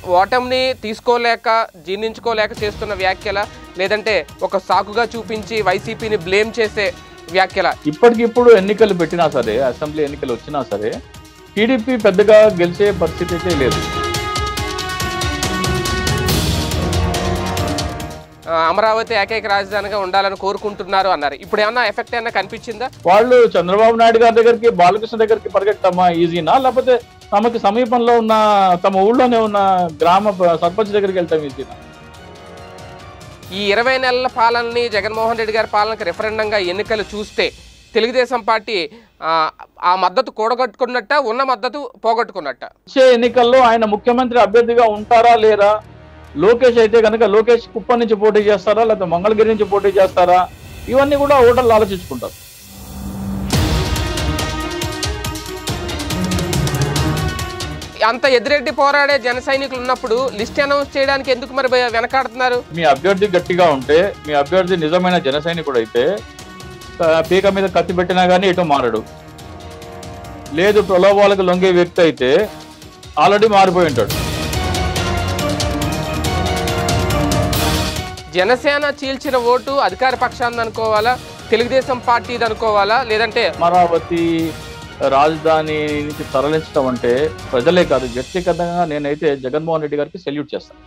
ఓటమిని తీసుకోలేక జీర్ణించుకోలేక చేస్తున్న వ్యాఖ్యల లేదంటే ఒక సాకుగా చూపించి వైసీపీని బ్లేమ్ చేసే వ్యాఖ్యల ఇప్పటికిప్పుడు ఎన్నికలు పెట్టినా సరే అసెంబ్లీ ఎన్నికలు వచ్చినా సరే టీడీపీ పెద్దగా గెలిచే పరిస్థితి అయితే లేదు ఆ, అమరావతి ఏకైక రాజధానిగా ఉండాలని కోరుకుంటున్నారు అన్నారు ఇప్పుడు ఏమన్నా ఎఫెక్ట్ ఏమన్నా కనిపించిందా వాళ్ళు చంద్రబాబు నాయుడు గారి దగ్గరికి బాలకృష్ణ దగ్గరికి పరిగెట్టమ్మా ఈజీనా లేకపోతే తమకి సమీపంలో ఉన్న తమ ఊళ్ళోనే ఉన్న గ్రామ ప- సర్పంచ్ దగ్గరికి వెళ్తాం ఈజీనా ఈ ఇరవై నెలల పాలనని జగన్మోహన్ రెడ్డి గారి పాలనకు రెఫరెండంగా ఎన్నికలు చూస్తే తెలుగుదేశం పార్టీ ఆ, ఆ మద్దతు కూడగట్టుకున్నట్ట ఉన్న మద్దతు పోగొట్టుకున్నట్ట వచ్చే ఎన్నికల్లో ఆయన ముఖ్యమంత్రి అభ్యర్థిగా ఉంటారా లేరా లోకేష్ అయితే కనుక లోకేష్ కుప్పం నుంచి పోటీ చేస్తారా లేకపోతే మంగళగిరి నుంచి పోటీ చేస్తారా ఇవన్నీ కూడా ఓటర్లు ఆలోచించుకుంటారు అంత ఎదురెడ్డి పోరాడే జన సైనికులు ఉన్నప్పుడు లిస్ట్ అనౌన్స్ చేయడానికి ఎందుకు మరి భయ- వెనకాడుతున్నారు మీ అభ్యర్థి గట్టిగా ఉంటే మీ అభ్యర్థి నిజమైన జన సైనికుడు అయితే ఆ, పీక మీద కత్తి పెట్టినా కానీ ఎటు మారడు లేదు ప్రలోభాలకు లొంగే వ్యక్తి అయితే ఆల్రెడీ మారిపోయి ఉంటాడు జనసేన చీల్చిన ఓటు అధికార పక్షాన్ని అనుకోవాలా తెలుగుదేశం పార్టీది అనుకోవాలా లేదంటే అమరావతి రాజధాని నుంచి తరలించడం అంటే ప్రజలే కాదు వ్యక్తిగతంగా నేనైతే జగన్మోహన్ రెడ్డి గారికి సెల్యూట్ చేస్తాను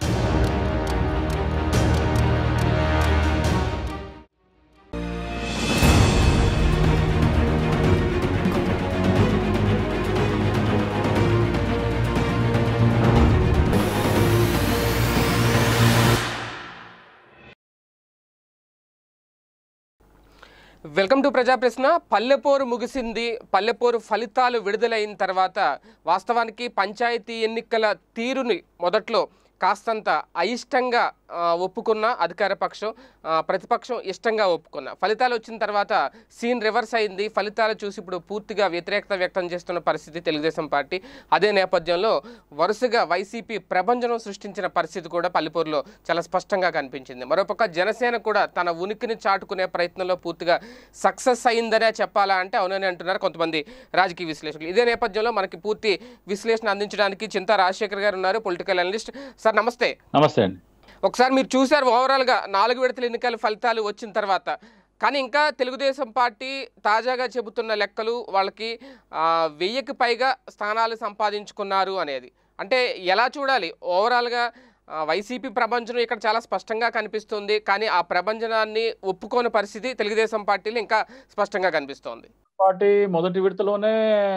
వెల్కమ్ టు ప్రజా ప్రశ్న పల్లెపోరు ముగిసింది పల్లెపోరు ఫలితాలు విడుదలైన తర్వాత వాస్తవానికి పంచాయతీ ఎన్నికల తీరుని మొదట్లో కాస్తంత అయిష్టంగా ఆ, ఒప్పుకున్న అధికార పక్షం ఆ, ప్రతిపక్షం ఇష్టంగా ఒప్పుకున్న ఫలితాలు వచ్చిన తర్వాత సీన్ రివర్స్ అయింది ఫలితాలు చూసి ఇప్పుడు పూర్తిగా వ్యతిరేకత వ్యక్తం చేస్తున్న పరిస్థితి తెలుగుదేశం పార్టీ అదే నేపథ్యంలో వరుసగా వైసీపీ ప్రభంజనం సృష్టించిన పరిస్థితి కూడా పల్లెపూరులో చాలా స్పష్టంగా కనిపించింది మరోపక్క జనసేన కూడా తన ఉనికిని చాటుకునే ప్రయత్నంలో పూర్తిగా సక్సెస్ అయిందనే చెప్పాలా అంటే అవునని అంటున్నారు కొంతమంది రాజకీయ విశ్లేషకులు ఇదే నేపథ్యంలో మనకి పూర్తి విశ్లేషణ అందించడానికి చింతా రాజశేఖర్ గారు ఉన్నారు పొలిటికల్ అనలిస్ట్ సార్ నమస్తే నమస్తే అండి ఒకసారి మీరు చూశారు ఓవరాల్గా నాలుగు విడతల ఎన్నికల ఫలితాలు వచ్చిన తర్వాత కానీ ఇంకా తెలుగుదేశం పార్టీ తాజాగా చెబుతున్న లెక్కలు వాళ్ళకి ఆ, వెయ్యికి పైగా స్థానాలు సంపాదించుకున్నారు అనేది అంటే ఎలా చూడాలి ఓవరాల్గా ఆ, వైసీపీ ప్రభంజనం ఇక్కడ చాలా స్పష్టంగా కనిపిస్తుంది కానీ ఆ ప్రభంజనాన్ని ఒప్పుకోని పరిస్థితి తెలుగుదేశం పార్టీలో ఇంకా స్పష్టంగా కనిపిస్తోంది పార్టీ మొదటి విడతలోనే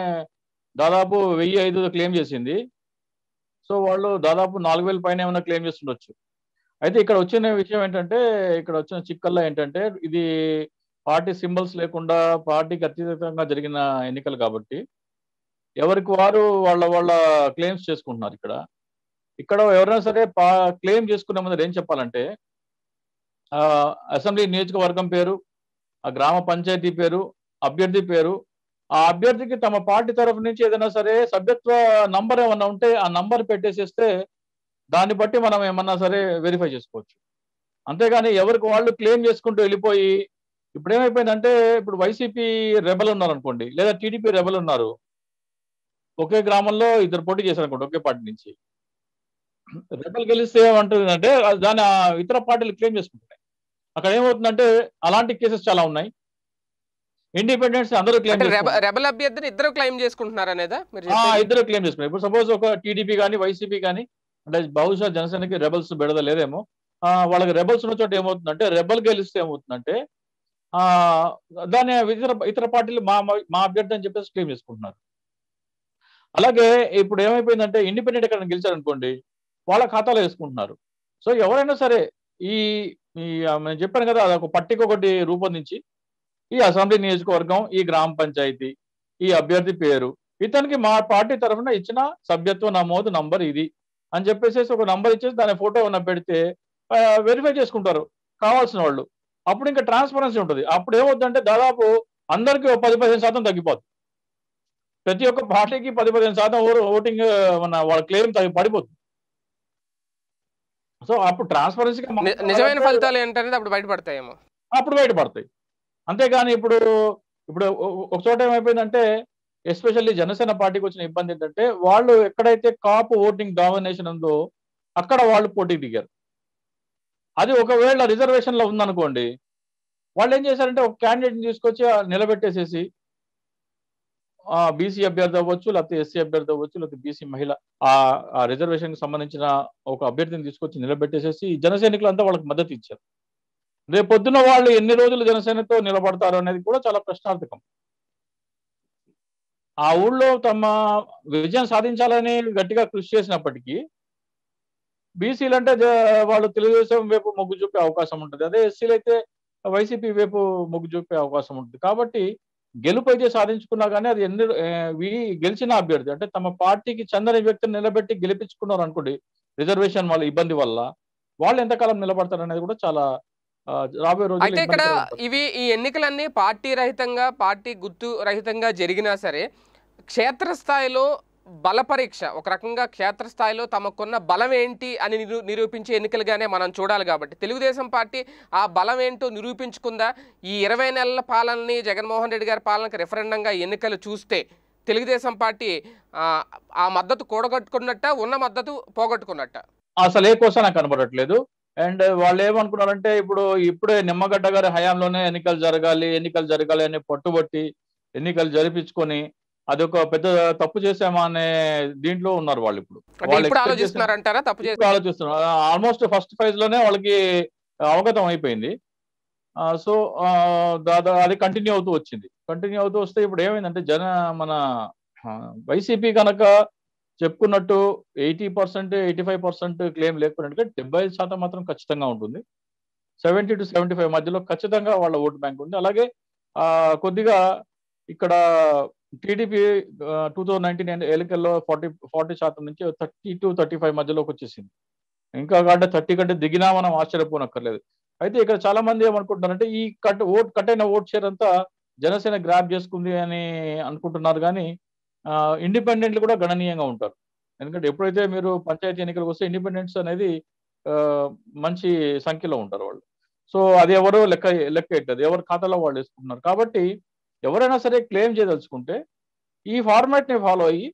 దాదాపు వెయ్యి ఐదు క్లెయిమ్ చేసింది సో వాళ్ళు దాదాపు నాలుగు వేల పైన ఏమైనా క్లెయిమ్ చేస్తుండొచ్చు అయితే ఇక్కడ వచ్చిన విషయం ఏంటంటే ఇక్కడ వచ్చిన చిక్కల్లో ఏంటంటే ఇది పార్టీ సింబల్స్ లేకుండా పార్టీకి అతీతంగా జరిగిన ఎన్నికలు కాబట్టి ఎవరికి వారు వాళ్ళ వాళ్ళ క్లెయిమ్స్ చేసుకుంటున్నారు ఇక్కడ ఇక్కడ ఎవరైనా సరే పా క్లెయిమ్ చేసుకునే ముందు ఏం చెప్పాలంటే ఆ, అసెంబ్లీ నియోజకవర్గం పేరు ఆ గ్రామ పంచాయతీ పేరు అభ్యర్థి పేరు ఆ అభ్యర్థికి తమ పార్టీ తరఫు నుంచి ఏదైనా సరే సభ్యత్వ నంబర్ ఏమన్నా ఉంటే ఆ నంబర్ పెట్టేసేస్తే దాన్ని బట్టి మనం ఏమన్నా సరే వెరిఫై చేసుకోవచ్చు అంతేగాని ఎవరికి వాళ్ళు క్లెయిమ్ చేసుకుంటూ వెళ్ళిపోయి ఇప్పుడు ఏమైపోయిందంటే ఇప్పుడు వైసీపీ రెబల్ ఉన్నారు అనుకోండి లేదా టీడీపీ రెబల్ ఉన్నారు ఒకే గ్రామంలో ఇద్దరు పోటీ చేశారు అనుకోండి ఒకే పార్టీ నుంచి రెబల్ గెలిస్తే ఏమంటుందంటే అది దాని ఆ ఇతర పార్టీలు క్లెయిమ్ చేసుకుంటున్నాయి అక్కడ ఏమవుతుందంటే అలాంటి కేసెస్ చాలా ఉన్నాయి ఇండిపెండెన్స్ అందరూ అంటే క్లెయిమ్ రెబ రెబల్ అభ్యర్థిని ఇద్దరు క్లెయిమ్ చేసుకుంటున్నారు అనేదా మీరు ఆ, చెప్పేది? ఇద్దరు క్లెయిమ్ చేసుకున్నారు ఇప్పుడు సపోజ్ ఒక టీడీపీ కానీ వైసీపీ కానీ అంటే బహుశా జనసేనకి రెబల్స్ బెడద లేదేమో ఆ, వాళ్ళకి రెబల్స్ ఉన్న చోట ఏమవుతుందంటే రెబల్ గెలిస్తే ఏమవుతుందంటే ఆ దాన్ని ఇతర ఇతర పార్టీలు మా మా అభ్యర్థి అని చెప్పేసి క్లెయిమ్ చేసుకుంటున్నారు అలాగే ఇప్పుడు ఏమైపోయిందంటే ఇండిపెండెంట్ ఎక్కడ గెలిచారనుకోండి వాళ్ళ ఖాతాలో వేసుకుంటున్నారు సో ఎవరైనా సరే ఈ ఈ ఆ, నేను చెప్పాను కదా అదొక పట్టిక ఒకటి రూపొందించి ఈ అసెంబ్లీ నియోజకవర్గం ఈ గ్రామ పంచాయతీ ఈ అభ్యర్థి పేరు ఇతనికి మా పార్టీ తరఫున ఇచ్చిన సభ్యత్వ నమోదు నంబర్ ఇది అని చెప్పేసి ఒక నంబర్ ఇచ్చేసి దాని ఫోటో ఉన్న పెడితే వెరిఫై చేసుకుంటారు కావాల్సిన వాళ్ళు అప్పుడు ఇంకా ట్రాన్స్పరెన్సీ ఉంటుంది అప్పుడు ఏమవుతుందంటే దాదాపు అందరికీ ఒక పది పదిహేను శాతం తగ్గిపోతుంది ప్రతి ఒక్క పార్టీకి పది పదిహేను శాతం ఓ- ఓటింగ్ మన వాళ్ళ క్లెయిమ్ తగ్గి పడిపోతుంది సో అప్పుడు ట్రాన్స్పరెన్సీ ని- నిజమైన ఫలితాలు ఏంటనేది అప్పుడు బయటపడతాయేమో అప్పుడు బయటపడతాయి అంతేగాని ఇప్పుడు ఇప్పుడు ఒ- ఒ- ఒక చోట ఏమైపోయిందంటే ఎస్పెషల్లీ జనసేన పార్టీకి వచ్చిన ఇబ్బంది ఏంటంటే వాళ్ళు ఎక్కడైతే కాపు ఓటింగ్ డామినేషన్ ఉందో అక్కడ వాళ్ళు పోటీ దిగారు అది ఒకవేళ రిజర్వేషన్ లో ఉందనుకోండి వాళ్ళు ఏం చేశారంటే ఒక క్యాండిడేట్ తీసుకొచ్చి ఆ నిలబెట్టేసేసి ఆ బీసీ అభ్యర్థి అవ్వచ్చు లేకపోతే ఎస్సీ అభ్యర్థి అవ్వచ్చు లేకపోతే బీసీ మహిళ ఆ రిజర్వేషన్ కి సంబంధించిన ఒక అభ్యర్థిని తీసుకొచ్చి నిలబెట్టేసేసి జన సైనికులంతా వాళ్ళకి మద్దతు ఇచ్చారు రేపు పొద్దున వాళ్ళు ఎన్ని రోజులు జనసేనతో నిలబడతారు అనేది కూడా చాలా ప్రశ్నార్థకం ఆ ఊళ్ళో తమ విజయం సాధించాలని గట్టిగా కృషి చేసినప్పటికీ బీసీలు అంటే జ- వాళ్ళు తెలుగుదేశం వైపు మొగ్గు చూపే అవకాశం ఉంటుంది అదే ఎస్సీలు అయితే వైసీపీ వైపు మొగ్గు చూపే అవకాశం ఉంటుంది కాబట్టి గెలుపు అయితే సాధించుకున్నా కానీ అది ఎన్ని ఆ, వీ- గెలిచిన అభ్యర్థి అంటే తమ పార్టీకి చెందని వ్యక్తిని నిలబెట్టి గెలిపించుకున్నారు అనుకోండి రిజర్వేషన్ వల్ల ఇబ్బంది వల్ల వాళ్ళు ఎంతకాలం నిలబడతారు అనేది కూడా చాలా ఆ, రాబోయే రోజుల్లో అయితే ఇక్కడ ఇబ్బందికరంగా ఉంటుంది. ఇవి ఈ ఎన్నికలన్నీ పార్టీ రహితంగా పార్టీ గుర్తు రహితంగా జరిగినా సరే క్షేత్రస్థాయిలో బల పరీక్ష ఒక రకంగా క్షేత్రస్థాయిలో తమకున్న బలం ఏంటి అని నిరూ నిరూపించే ఎన్నికలుగానే మనం చూడాలి కాబట్టి తెలుగుదేశం పార్టీ ఆ బలం ఏంటో నిరూపించుకుందా ఈ ఇరవై నెలల పాలనని జగన్మోహన్ రెడ్డి గారి పాలనకి రెఫరెండంగా ఎన్నికలు చూస్తే తెలుగుదేశం పార్టీ ఆ, ఆ మద్దతు కూడగట్టుకున్నట్ట ఉన్న మద్దతు పోగొట్టుకున్నట్ట అసలు ఏ కోసం నాకు కనబడట్లేదు అండ్ వాళ్ళు ఏమనుకున్నారంటే ఇప్పుడు ఇప్పుడే నిమ్మగడ్డ గారి హయాంలోనే ఎన్నికలు జరగాలి ఎన్నికలు జరగాలి అని పట్టుబట్టి ఎన్నికలు జరిపించుకొని అదొక పెద్ద తప్పు చేసామా అనే దీంట్లో ఉన్నారు వాళ్ళు ఇప్పుడు అంటే వాళ్ళు ఇప్పుడు expect చేసిన- ఆలోచిస్తున్నారంటారా తప్పు చేసి ఇప్పుడు ఆలోచిస్తున్నారు ఆల్మోస్ట్ ఫస్ట్ ఫేజ్ లోనే వాళ్ళకి అవగతం అయిపోయింది సో దాదా అది కంటిన్యూ అవుతూ వచ్చింది కంటిన్యూ అవుతూ వస్తే ఇప్పుడు ఏమైందంటే జన మన వైసీపీ కనుక చెప్పుకున్నట్టు eighty percent eighty five percent claim లేకున్నట్టుగా డెబ్బై ఐదు శాతం మాత్రం ఖచ్చితంగా ఉంటుంది సెవెంటీ టు సెవెంటీ ఫైవ్ మధ్యలో ఖచ్చితంగా వాళ్ళ ఓటు బ్యాంక్ ఉంది అలాగే ఆ, కొద్దిగా ఇక్కడ టీడీపీ టూ థౌజండ్ నైన్టీన్ ఎన్నికల్లో ఫార్టీ ఫార్టీ శాతం నుంచి థర్టీ టు థర్టీ ఫైవ్ మధ్యలోకి వచ్చేసింది ఇంకా కంటే థర్టీ కంటే దిగినా మనం ఆశ్చర్యపోనక్కర్లేదు అయితే ఇక్కడ చాలా మంది ఏమనుకుంటున్నారంటే ఈ కట్ ఓట్ కట్ అయిన ఓట్ షేర్ అంతా జనసేన గ్రాప్ చేసుకుంది అని అనుకుంటున్నారు కానీ ఇండిపెండెంట్లు కూడా గణనీయంగా ఉంటారు ఎందుకంటే ఎప్పుడైతే మీరు పంచాయతీ ఎన్నికలకు వస్తే ఇండిపెండెంట్స్ అనేది ఆ, మంచి సంఖ్యలో ఉంటారు వాళ్ళు సో అది ఎవరు లెక్క లెక్క ఎట్టదు ఎవరి ఖాతాలో వాళ్ళు వేసుకుంటున్నారు కాబట్టి ఎవరైనా సరే క్లెయిమ్ చేయదలుచుకుంటే ఈ ఫార్మాట్ ని ఫాలో అయ్యి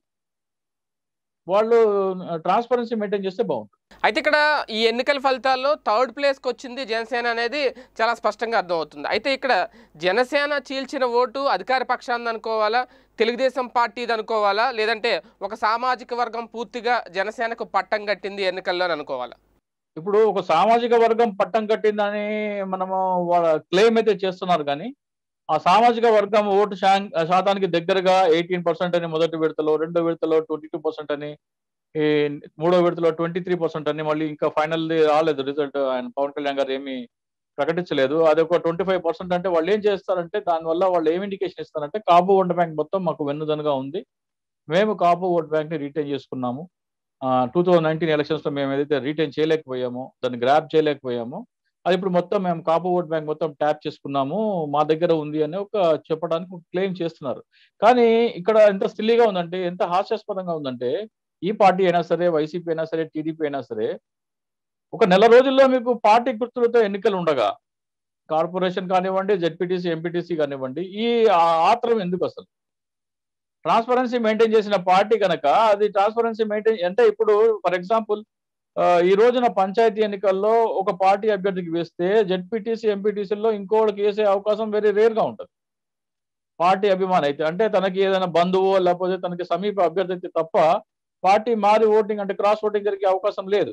వాళ్ళు ట్రాన్స్పరెన్సీ మెయింటైన్ చేస్తే బాగుంటుంది అయితే ఇక్కడ ఈ ఎన్నికల ఫలితాల్లో థర్డ్ ప్లేస్కి వచ్చింది జనసేన అనేది చాలా స్పష్టంగా అర్థమవుతుంది అయితే ఇక్కడ జనసేన చీల్చిన ఓటు అధికార పక్షాన్ని అనుకోవాలా తెలుగుదేశం పార్టీది అనుకోవాలా లేదంటే ఒక సామాజిక వర్గం పూర్తిగా జనసేనకు పట్టం కట్టింది ఎన్నికల్లో అని అనుకోవాలా ఇప్పుడు ఒక సామాజిక వర్గం పట్టం కట్టిందని మనము వాళ్ళ క్లెయిమ్ అయితే చేస్తున్నారు కానీ ఆ సామాజిక వర్గం ఓటు శాం- శాతానికి దగ్గరగా ఎయిటీన్ పర్సెంట్ అని మొదటి విడతలో రెండో విడతలో ట్వంటీ టూ పర్సెంట్ అని ఈ మూడో విడతలో ట్వంటీ త్రీ పర్సెంట్ అని మళ్ళీ ఇంకా ఫైనల్ రాలేదు రిజల్ట్ ఆయన పవన్ కళ్యాణ్ గారు ఏమీ ప్రకటించలేదు అది ఒక ట్వంటీ ఫైవ్ పర్సెంట్ అంటే వాళ్ళు ఏం చేస్తారంటే దానివల్ల వాళ్ళు ఏం ఇండికేషన్ ఇస్తారంటే కాపు ఓట్ బ్యాంక్ మొత్తం మాకు వెన్నుదనుగా ఉంది మేము కాపు ఓట్ బ్యాంక్ ని రీటైన్ చేసుకున్నాము టూ థౌజండ్ నైన్టీన్ ఎలక్షన్స్ లో మేము ఏదైతే రీటైన్ చేయలేకపోయామో దాన్ని గ్రాప్ చేయలేకపోయామో అది ఇప్పుడు మొత్తం మేము కాపు ఓట్ బ్యాంక్ మొత్తం ట్యాప్ చేసుకున్నాము మా దగ్గర ఉంది అని ఒక చెప్పడానికి ఒక క్లెయిమ్ చేస్తున్నారు కానీ ఇక్కడ ఎంత సిల్లీగా ఉందంటే ఎంత హాస్యాస్పదంగా ఉందంటే ఈ పార్టీ అయినా సరే వైసీపీ అయినా సరే టీడీపీ అయినా సరే ఒక నెల రోజుల్లో మీకు పార్టీ గుర్తులతో ఎన్నికలు ఉండగా కార్పొరేషన్ కానివ్వండి జెడ్పీటీసీ ఎంపీటీసీ కానివ్వండి ఈ ఆ- ఆత్రం ఎందుకు అసలు ట్రాన్స్పరెన్సీ మెయింటైన్ చేసిన పార్టీ కనుక అది ట్రాన్స్పరెన్సీ మెయింటైన్ అంటే ఇప్పుడు ఫర్ ఎగ్జాంపుల్ ఈ రోజున పంచాయతీ ఎన్నికల్లో ఒక పార్టీ అభ్యర్థికి వేస్తే జెడ్పీటీసీ ఎంపీటీసీల్లో ఇంకోటికి వేసే అవకాశం వెరీ రేర్ గా ఉంటుంది పార్టీ అభిమాని అయితే అంటే తనకి ఏదైనా బంధువు లేకపోతే తనకి సమీప అభ్యర్థి అయితే తప్ప పార్టీ మారి ఓటింగ్ అంటే క్రాస్ ఓటింగ్ జరిగే అవకాశం లేదు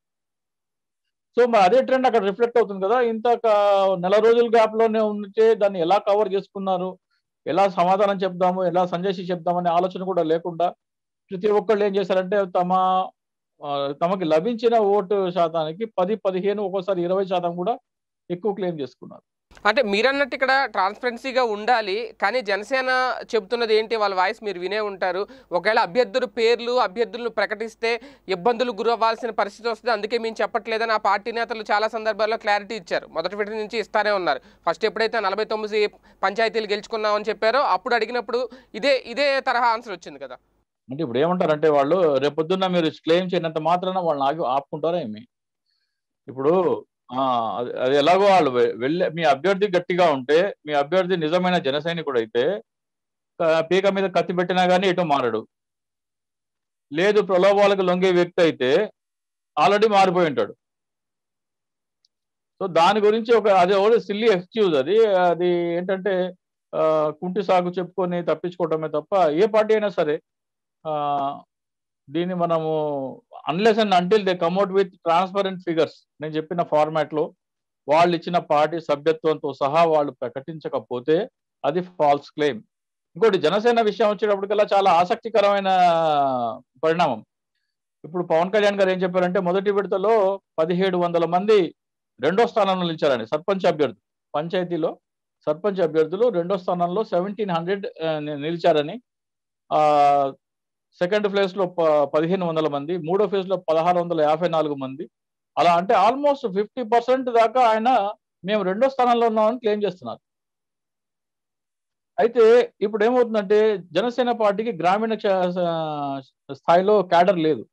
సో మరి అదే ట్రెండ్ అక్కడ రిఫ్లెక్ట్ అవుతుంది కదా ఇంత క- నెల రోజుల గ్యాప్ లోనే ఉంటే దాన్ని ఎలా కవర్ చేసుకున్నారు ఎలా సమాధానం చెప్దాము ఎలా సంజయ్ చెప్దామనే ఆలోచన కూడా లేకుండా ప్రతి ఒక్కళ్ళు ఏం చేశారంటే తమ ఆ, తమకి లభించిన ఓటు శాతానికి పది పదిహేను ఒక్కోసారి ఇరవై శాతం కూడా ఎక్కువ క్లెయిమ్ చేసుకున్నారు అంటే మీరన్నట్టు ఇక్కడ ట్రాన్స్పరెన్సీగా ఉండాలి కానీ జనసేన చెబుతున్నది ఏంటి వాళ్ళ వాయిస్ మీరు వినే ఉంటారు ఒకవేళ అభ్యర్థుల పేర్లు అభ్యర్థులను ప్రకటిస్తే ఇబ్బందులు గురవ్వాల్సిన పరిస్థితి వస్తుంది అందుకే మేము చెప్పట్లేదని ఆ పార్టీ నేతలు చాలా సందర్భాల్లో క్లారిటీ ఇచ్చారు మొదటి విడత నుంచి ఇస్తానే ఉన్నారు ఫస్ట్ ఎప్పుడైతే నలభై తొమ్మిది పంచాయతీలు గెలుచుకున్నామని చెప్పారో అప్పుడు అడిగినప్పుడు ఇదే ఇదే తరహా ఆన్సర్ వచ్చింది కదా అంటే ఇప్పుడు ఏమంటారంటే వాళ్ళు రేపొద్దున్న మీరు క్లెయిమ్ చేయనంత మాత్రాన వాళ్ళని ఆగి ఆపుకుంటారా ఏమి ఇప్పుడు ఆ, అది అది ఎలాగో వాళ్ళు వె- వెళ్ళే మీ అభ్యర్థి గట్టిగా ఉంటే మీ అభ్యర్థి నిజమైన జన సైనికుడు అయితే ఆ, పీక మీద కత్తి పెట్టినా కానీ ఎటు మారడు లేదు ప్రలోభాలకు లొంగే వ్యక్తి అయితే ఆల్రెడీ మారిపోయి ఉంటాడు సో దాని గురించి ఒక అది ఓన్లీ సిల్లీ ఎక్స్క్యూజ్ అది అది ఏంటంటే ఆ, కుంటి సాగు చెప్పుకొని తప్పించుకోవటమే తప్ప ఏ పార్టీ అయినా సరే ఆ, దీన్ని మనము unless and until they come out with transparent figures నేను చెప్పిన ఫార్మాట్ లో వాళ్ళు ఇచ్చిన పార్టీ సభ్యత్వంతో సహా వాళ్ళు ప్రకటించకపోతే అది ఫాల్స్ క్లెయిమ్ ఇంకోటి జనసేన విషయం వచ్చేటప్పటికల్లా చాలా ఆసక్తికరమైన పరిణామం ఇప్పుడు పవన్ కళ్యాణ్ గారు ఏం చెప్పారంటే మొదటి విడతలో పదిహేడు వందల మంది రెండో స్థానంలో నిలిచారని సర్పంచ్ అభ్యర్థులు పంచాయతీలో సర్పంచ్ అభ్యర్థులు రెండో స్థానంలో సెవెంటీన్ హండ్రెడ్ నిలిచారని ఆ సెకండ్ ప్లేస్ లో ప- పదిహేను వందల మంది మూడో ఫేజ్ లో పదహారు వందల యాభై నాలుగు మంది అలా అంటే ఆల్మోస్ట్ ఫిఫ్టీ పర్సెంట్ దాకా ఆయన మేము రెండో స్థానంలో ఉన్నామని క్లెయిమ్ చేస్తున్నారు అయితే ఇప్పుడు ఏమవుతుందంటే జనసేన పార్టీకి గ్రామీణ క్ష- స్థాయిలో క్యాడర్ లేదు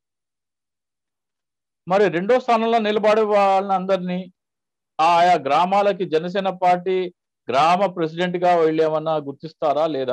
మరి రెండో స్థానంలో నిలబడే వాళ్ళని అందరినీ ఆయా గ్రామాలకి జనసేన పార్టీ గ్రామ ప్రెసిడెంట్ గా వీళ్ళు ఏమన్నా గుర్తిస్తారా లేదా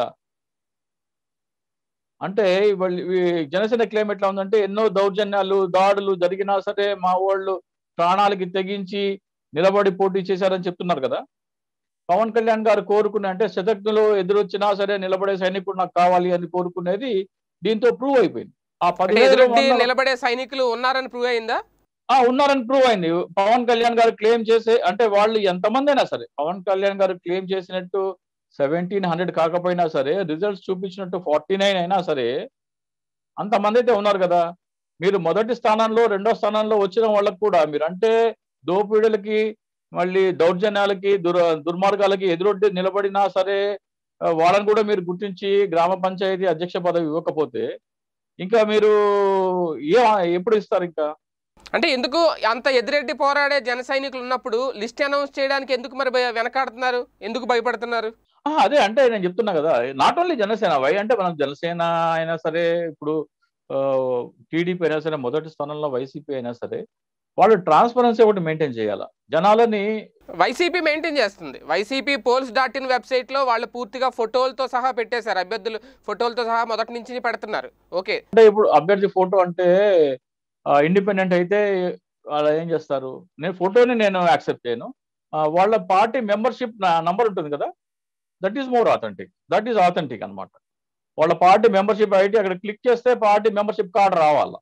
అంటే వాళ్ళు ఈ జనసేన క్లెయిమ్ ఎట్లా ఉందంటే ఎన్నో దౌర్జన్యాలు దాడులు జరిగినా సరే మా వాళ్ళు ప్రాణాలకి తెగించి నిలబడి పోటీ చేశారని చెప్తున్నారు కదా పవన్ కళ్యాణ్ గారు కోరుకునే అంటే శతజ్ఞులు ఎదురొచ్చినా సరే నిలబడే సైనికుడు నాకు కావాలి అని కోరుకునేది దీంతో ప్రూవ్ అయిపోయింది ఆ అంటే పదిహేడు ఎదురొడ్డి వందల- నిలబడే సైనికులు ఉన్నారని ప్రూవ్ అయిందా ఆ ఉన్నారని ప్రూవ్ అయింది పవన్ కళ్యాణ్ గారు క్లెయిమ్ చేసే అంటే వాళ్ళు ఎంతమంది అయినా సరే పవన్ కళ్యాణ్ గారు క్లెయిమ్ చేసినట్టు సెవెంటీన్ హండ్రెడ్ కాకపోయినా సరే రిజల్ట్స్ చూపించినట్టు ఫార్టీ నైన్ అయినా సరే అంతమంది అయితే ఉన్నారు కదా మీరు మొదటి స్థానంలో రెండో స్థానంలో వచ్చిన వాళ్ళకు కూడా మీరు అంటే దోపిడీలకి మళ్ళీ దౌర్జన్యాలకి దుర్ దుర్మార్గాలకి ఎదురొడ్డి నిలబడినా సరే ఆ, వాళ్ళని కూడా మీరు గుర్తించి గ్రామ పంచాయతీ అధ్యక్ష పదవి ఇవ్వకపోతే ఇంకా మీరు ఏ ఎప్పుడు ఇస్తారు ఇంకా అంటే ఎందుకు అంత ఎదురెడ్డి పోరాడే జన సైనికులు ఉన్నప్పుడు లిస్ట్ అనౌన్స్ చేయడానికి ఎందుకు మరి భయ- వెనకాడుతున్నారు ఎందుకు భయపడుతున్నారు ఆ, అదే అంటే నేను చెప్తున్నా కదా నాట్ ఓన్లీ జనసేన వై అంటే మనం జనసేన అయినా సరే ఇప్పుడు టీడీపీ అయినా సరే మొదటి స్థానంలో వైసీపీ అయినా సరే వాళ్ళు ట్రాన్స్పరెన్సీ ఒకటి మెయింటైన్ చేయాలి జనాలని వైసీపీ మెయింటైన్ చేస్తుంది YCP polls dot in website లో వాళ్ళు పూర్తిగా ఫోటోలతో సహా పెట్టేశారు అభ్యర్థులు ఫోటోలతో సహా మొదటి నుంచి పెడుతున్నారు ఓకే అంటే ఇప్పుడు అభ్యర్థి ఫోటో అంటే ఇండిపెండెంట్ అయితే వాళ్ళు ఏం చేస్తారు నేను ఫోటోని నేను యాక్సెప్ట్ చేయను ఆ, వాళ్ళ పార్టీ మెంబర్షిప్ నంబర్ ఉంటుంది కదా that is more authentic that is authentic అన్నమాట వాళ్ళ పార్టీ మెంబర్షిప్ ఐడి అక్కడ క్లిక్ చేస్తే పార్టీ మెంబర్షిప్ కార్డు రావాలా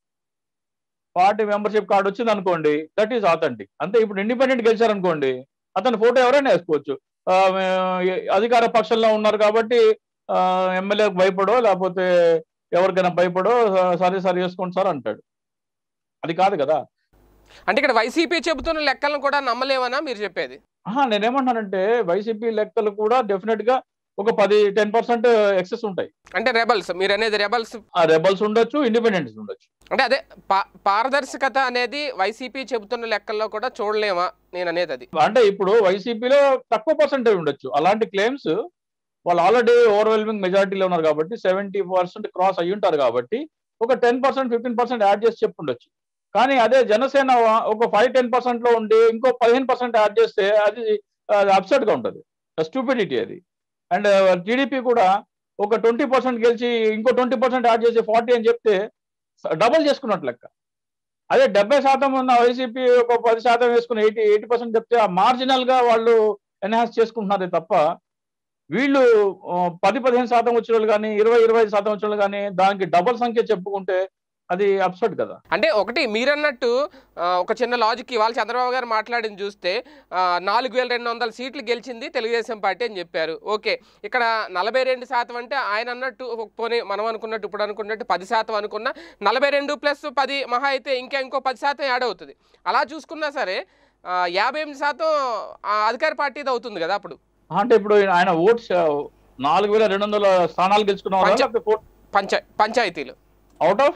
పార్టీ మెంబర్షిప్ కార్డు వచ్చింది అనుకోండి దట్ ఈస్ ఆథెంటిక్ అంతే ఇప్పుడు ఇండిపెండెంట్ గెలిచారనుకోండి అతని ఫోటో ఎవరైనా వేసుకోవచ్చు ఆ, మే- అధికార పక్షంలో ఉన్నారు కాబట్టి ఎమ్మెల్యేకి భయపడో లేకపోతే ఎవరికైనా భయపడో "స- సరే సరే వేసుకోండి సార్ అంటాడు అది కాదు కదా అంటే ఇక్కడ వైసీపీ చెబుతున్న లెక్కలను కూడా నమ్మలేమనా మీరు చెప్పేది ఆహా నేనేమంటానంటే వైసీపీ లెక్కలు కూడా డెఫినెట్ గా ఒక పది టెన్ పర్సెంట్ ఎక్సెస్ ఉంటాయి అంటే రెబల్స్ మీరు అనేది రెబల్స్ ఆ రెబల్స్ ఉండొచ్చు ఇండిపెండెంట్స్ ఉండొచ్చు అంటే అదే పా- పారదర్శకత అనేది వైసీపీ చెబుతున్న లెక్కల్లో కూడా చూడలేమా నేను అనేది అది అంటే ఇప్పుడు వైసీపీలో తక్కువ పర్సెంటేజ్ ఉండొచ్చు అలాంటి క్లెయిమ్స్ వాళ్ళు ఆల్రెడీ ఓవర్వెల్మింగ్ మెజారిటీలో ఉన్నారు కాబట్టి సెవెంటీ పర్సెంట్ క్రాస్ అయ్యి ఉంటారు కాబట్టి ఒక ten percent fifteen percent add చేసి చెప్పుండొచ్చు కానీ అదే జనసేన ఒక ఫైవ్ టెన్ పర్సెంట్ లో ఉండి ఇంకో పదిహేను పర్సెంట్ యాడ్ చేస్తే అది అప్సెట్ గా ఉంటుంది స్టూపిడిటీ అది అండ్ టీడీపీ కూడా ఒక ట్వంటీ పర్సెంట్ గెలిచి ఇంకో ట్వంటీ పర్సెంట్ యాడ్ చేసి ఫార్టీ అని చెప్తే డబల్ చేసుకున్నట్టు లెక్క అదే డెబ్బై శాతం ఉన్న వైసీపీ ఒక పది శాతం వేసుకుని ఎయిటీ ఎయిటీ పర్సెంట్ చెప్తే ఆ మార్జినల్ గా వాళ్ళు ఎన్హాన్స్ చేసుకుంటున్నారే తప్ప వీళ్ళు ఆ, పది పదిహేను శాతం వచ్చిన వాళ్ళు కానీ ఇరవై ఇరవై ఐదు శాతం వచ్చిన వాళ్ళు కానీ దానికి డబల్ సంఖ్య చెప్పుకుంటే అది అప్సెట్ కదా అంటే ఒకటి మీరన్నట్టు ఆ, ఒక చిన్న లాజిక్ ఇవాళ చంద్రబాబు గారు మాట్లాడింది చూస్తే ఆ, నాలుగు వేల రెండు వందల సీట్లు గెలిచింది తెలుగుదేశం పార్టీ అని చెప్పారు ఓకే ఇక్కడ నలభై రెండు శాతం అంటే ఆయన అన్నట్టు ఒక పోనీ మనం అనుకున్నట్టు ఇప్పుడు అనుకున్నట్టు పది శాతం అనుకున్న నలభై రెండు ప్లస్ పది మహా అయితే ఇంకా ఇంకో పది శాతం యాడ్ అవుతుంది అలా చూసుకున్నా సరే ఆ, యాభై ఎనిమిది శాతం ఆ, అధికార పార్టీది అవుతుంది కదా అప్పుడు అంటే ఇప్పుడు ఆయన ఓట్స్ నాలుగు వేల రెండు వందల స్థానాలు గెలుచుకున్న పంచ- పంచా పంచాయతీలు అవుట్ ఆఫ్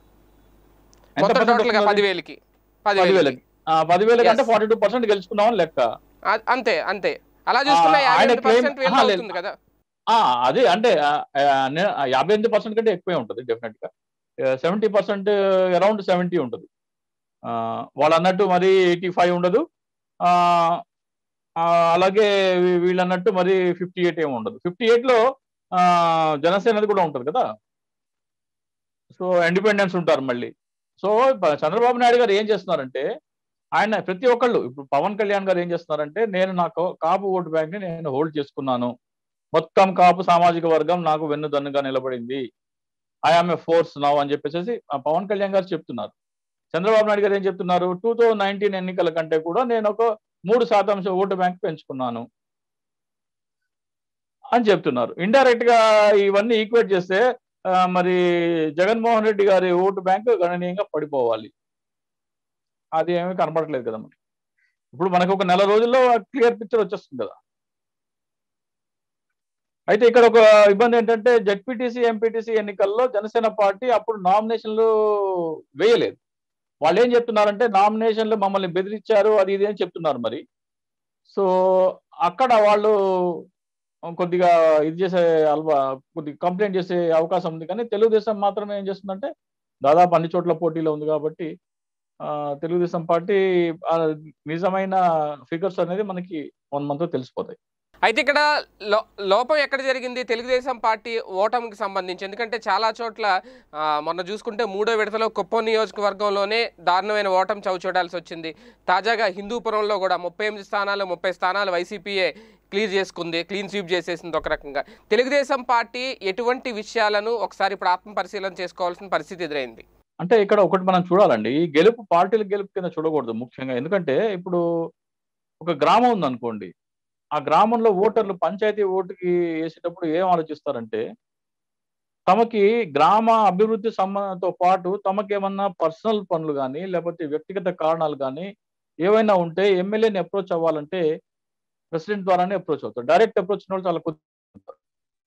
మొత్తం టోటల్గా పదివేలకి పదివేలకి పదివేలకి పదివేలకి అంటే Yes. ఫార్టీ టూ పర్సెంట్ గెలుచుకున్నామని లెక్క అ- అంతే అంతే అలా చూసుకున్న ఆ, యాభై ఆయన ఎనిమిది పర్సెంట్ claim- ఆహా, లేదు. అవుతుంది కదా ఆ, అదే అంటే ఆ, ఆ, నే- ఆ, యాభై ఎనిమిది పర్సెంట్ కంటే ఎక్కువే ఉంటుంది డెఫినెట్ గా సెవెంటీ పర్సెంట్ అరౌండ్ సెవెంటీ ఉంటుంది ఆ, వాళ్ళు అన్నట్టు మరి ఎయిటీ ఫైవ్ ఉండదు ఆ, ఆ, అలాగే వీ- వీళ్ళు అన్నట్టు మరి ఫిఫ్టీ ఎయిట్ ఏమి ఉండదు ఫిఫ్టీ ఎయిట్ లో ఆ, జనసేనది కూడా ఉంటుంది కదా సో ఇండిపెండెన్స్ ఉంటారు మళ్ళీ సో ప- చంద్రబాబు నాయుడు గారు ఏం చేస్తున్నారంటే ఆయన ప్రతి ఒక్కళ్ళు ఇప్పుడు పవన్ కళ్యాణ్ గారు ఏం చేస్తున్నారంటే నేను నాకు కాపు ఓటు బ్యాంక్ ని నేను హోల్డ్ చేసుకున్నాను మొత్తం కాపు సామాజిక వర్గం నాకు వెన్నుదన్నుగా నిలబడింది ఐఆమ్ ఏ ఫోర్స్ నౌ అని చెప్పేసి ఆ పవన్ కళ్యాణ్ గారు చెప్తున్నారు చంద్రబాబు నాయుడు గారు ఏం చెప్తున్నారు టూ థౌజండ్ నైన్టీన్ ఎన్నికల కంటే కూడా నేను ఒక మూడు శాతాంశ ఓటు బ్యాంక్ పెంచుకున్నాను అని చెప్తున్నారు ఇండైరెక్ట్ గా ఇవన్నీ ఈక్వేట్ చేస్తే ఆ, మరి జగన్మోహన్ రెడ్డి గారి ఓటు బ్యాంక్ గణనీయంగా పడిపోవాలి అది ఏమీ కనపడట్లేదు కదా మనకి ఇప్పుడు మనకు ఒక నెల రోజుల్లో క్లియర్ పిక్చర్ వచ్చేస్తుంది కదా అయితే ఇక్కడ ఒక ఇబ్బంది ఏంటంటే జడ్పీటీసీ ఎంపీటీసీ ఎన్నికల్లో జనసేన పార్టీ అప్పుడు నామినేషన్లు వేయలేదు వాళ్ళు ఏం చెప్తున్నారంటే నామినేషన్లు మమ్మల్ని బెదిరించారు అది ఇది అని చెప్తున్నారు మరి సో అక్కడ వాళ్ళు కొద్దిగా ఇది చేసే అల్వా కొద్దిగా కంప్లైంట్ చేసే అవకాశం ఉంది కానీ తెలుగుదేశం మాత్రం ఏం చేస్తుందంటే దాదాపు అన్ని చోట్ల పోటీలో ఉంది కాబట్టి ఆ, తెలుగుదేశం పార్టీ ఆ, నిజమైన ఫిగర్స్ అనేది మనకి వన్ మంత్ తెలిసిపోతాయి అయితే ఇక్కడ లో లోపం ఎక్కడ జరిగింది తెలుగుదేశం పార్టీ ఓటమికి సంబంధించి ఎందుకంటే చాలా చోట్ల ఆ, మొన్న చూసుకుంటే మూడో విడతలో కుప్పం నియోజకవర్గంలోనే దారుణమైన ఓటమి చవి చూడాల్సి వచ్చింది తాజాగా హిందూపురంలో కూడా ముప్పై ఎనిమిది స్థానాలు ముప్పై స్థానాలు వైసీపీయే క్లియర్ చేసుకుంది క్లీన్ స్వీప్ చేసేసింది ఒక రకంగా తెలుగుదేశం పార్టీ ఎటువంటి విషయాలను ఒకసారి ఇప్పుడు ఆత్మ పరిశీలన చేసుకోవాల్సిన పరిస్థితి ఎదురైంది అంటే ఇక్కడ ఒకటి మనం చూడాలండి ఈ గెలుపు పార్టీల గెలుపు కింద చూడకూడదు ముఖ్యంగా ఎందుకంటే ఇప్పుడు ఒక గ్రామం ఉందనుకోండి ఆ గ్రామంలో ఓటర్లు పంచాయతీ ఓటుకి వేసేటప్పుడు ఏం ఆలోచిస్తారంటే తమకి గ్రామ అభివృద్ధి సంబంధంతో పాటు తమకేమన్నా పర్సనల్ పనులు కానీ లేకపోతే వ్యక్తిగత కారణాలు కానీ ఏవైనా ఉంటే ఎమ్మెల్యేని అప్రోచ్ అవ్వాలంటే ప్రెసిడెంట్ ద్వారానే అప్రోచ్ అవుతారు డైరెక్ట్ అప్రోచ్ వాళ్ళు చాలా కొద్ది ఉంటారు.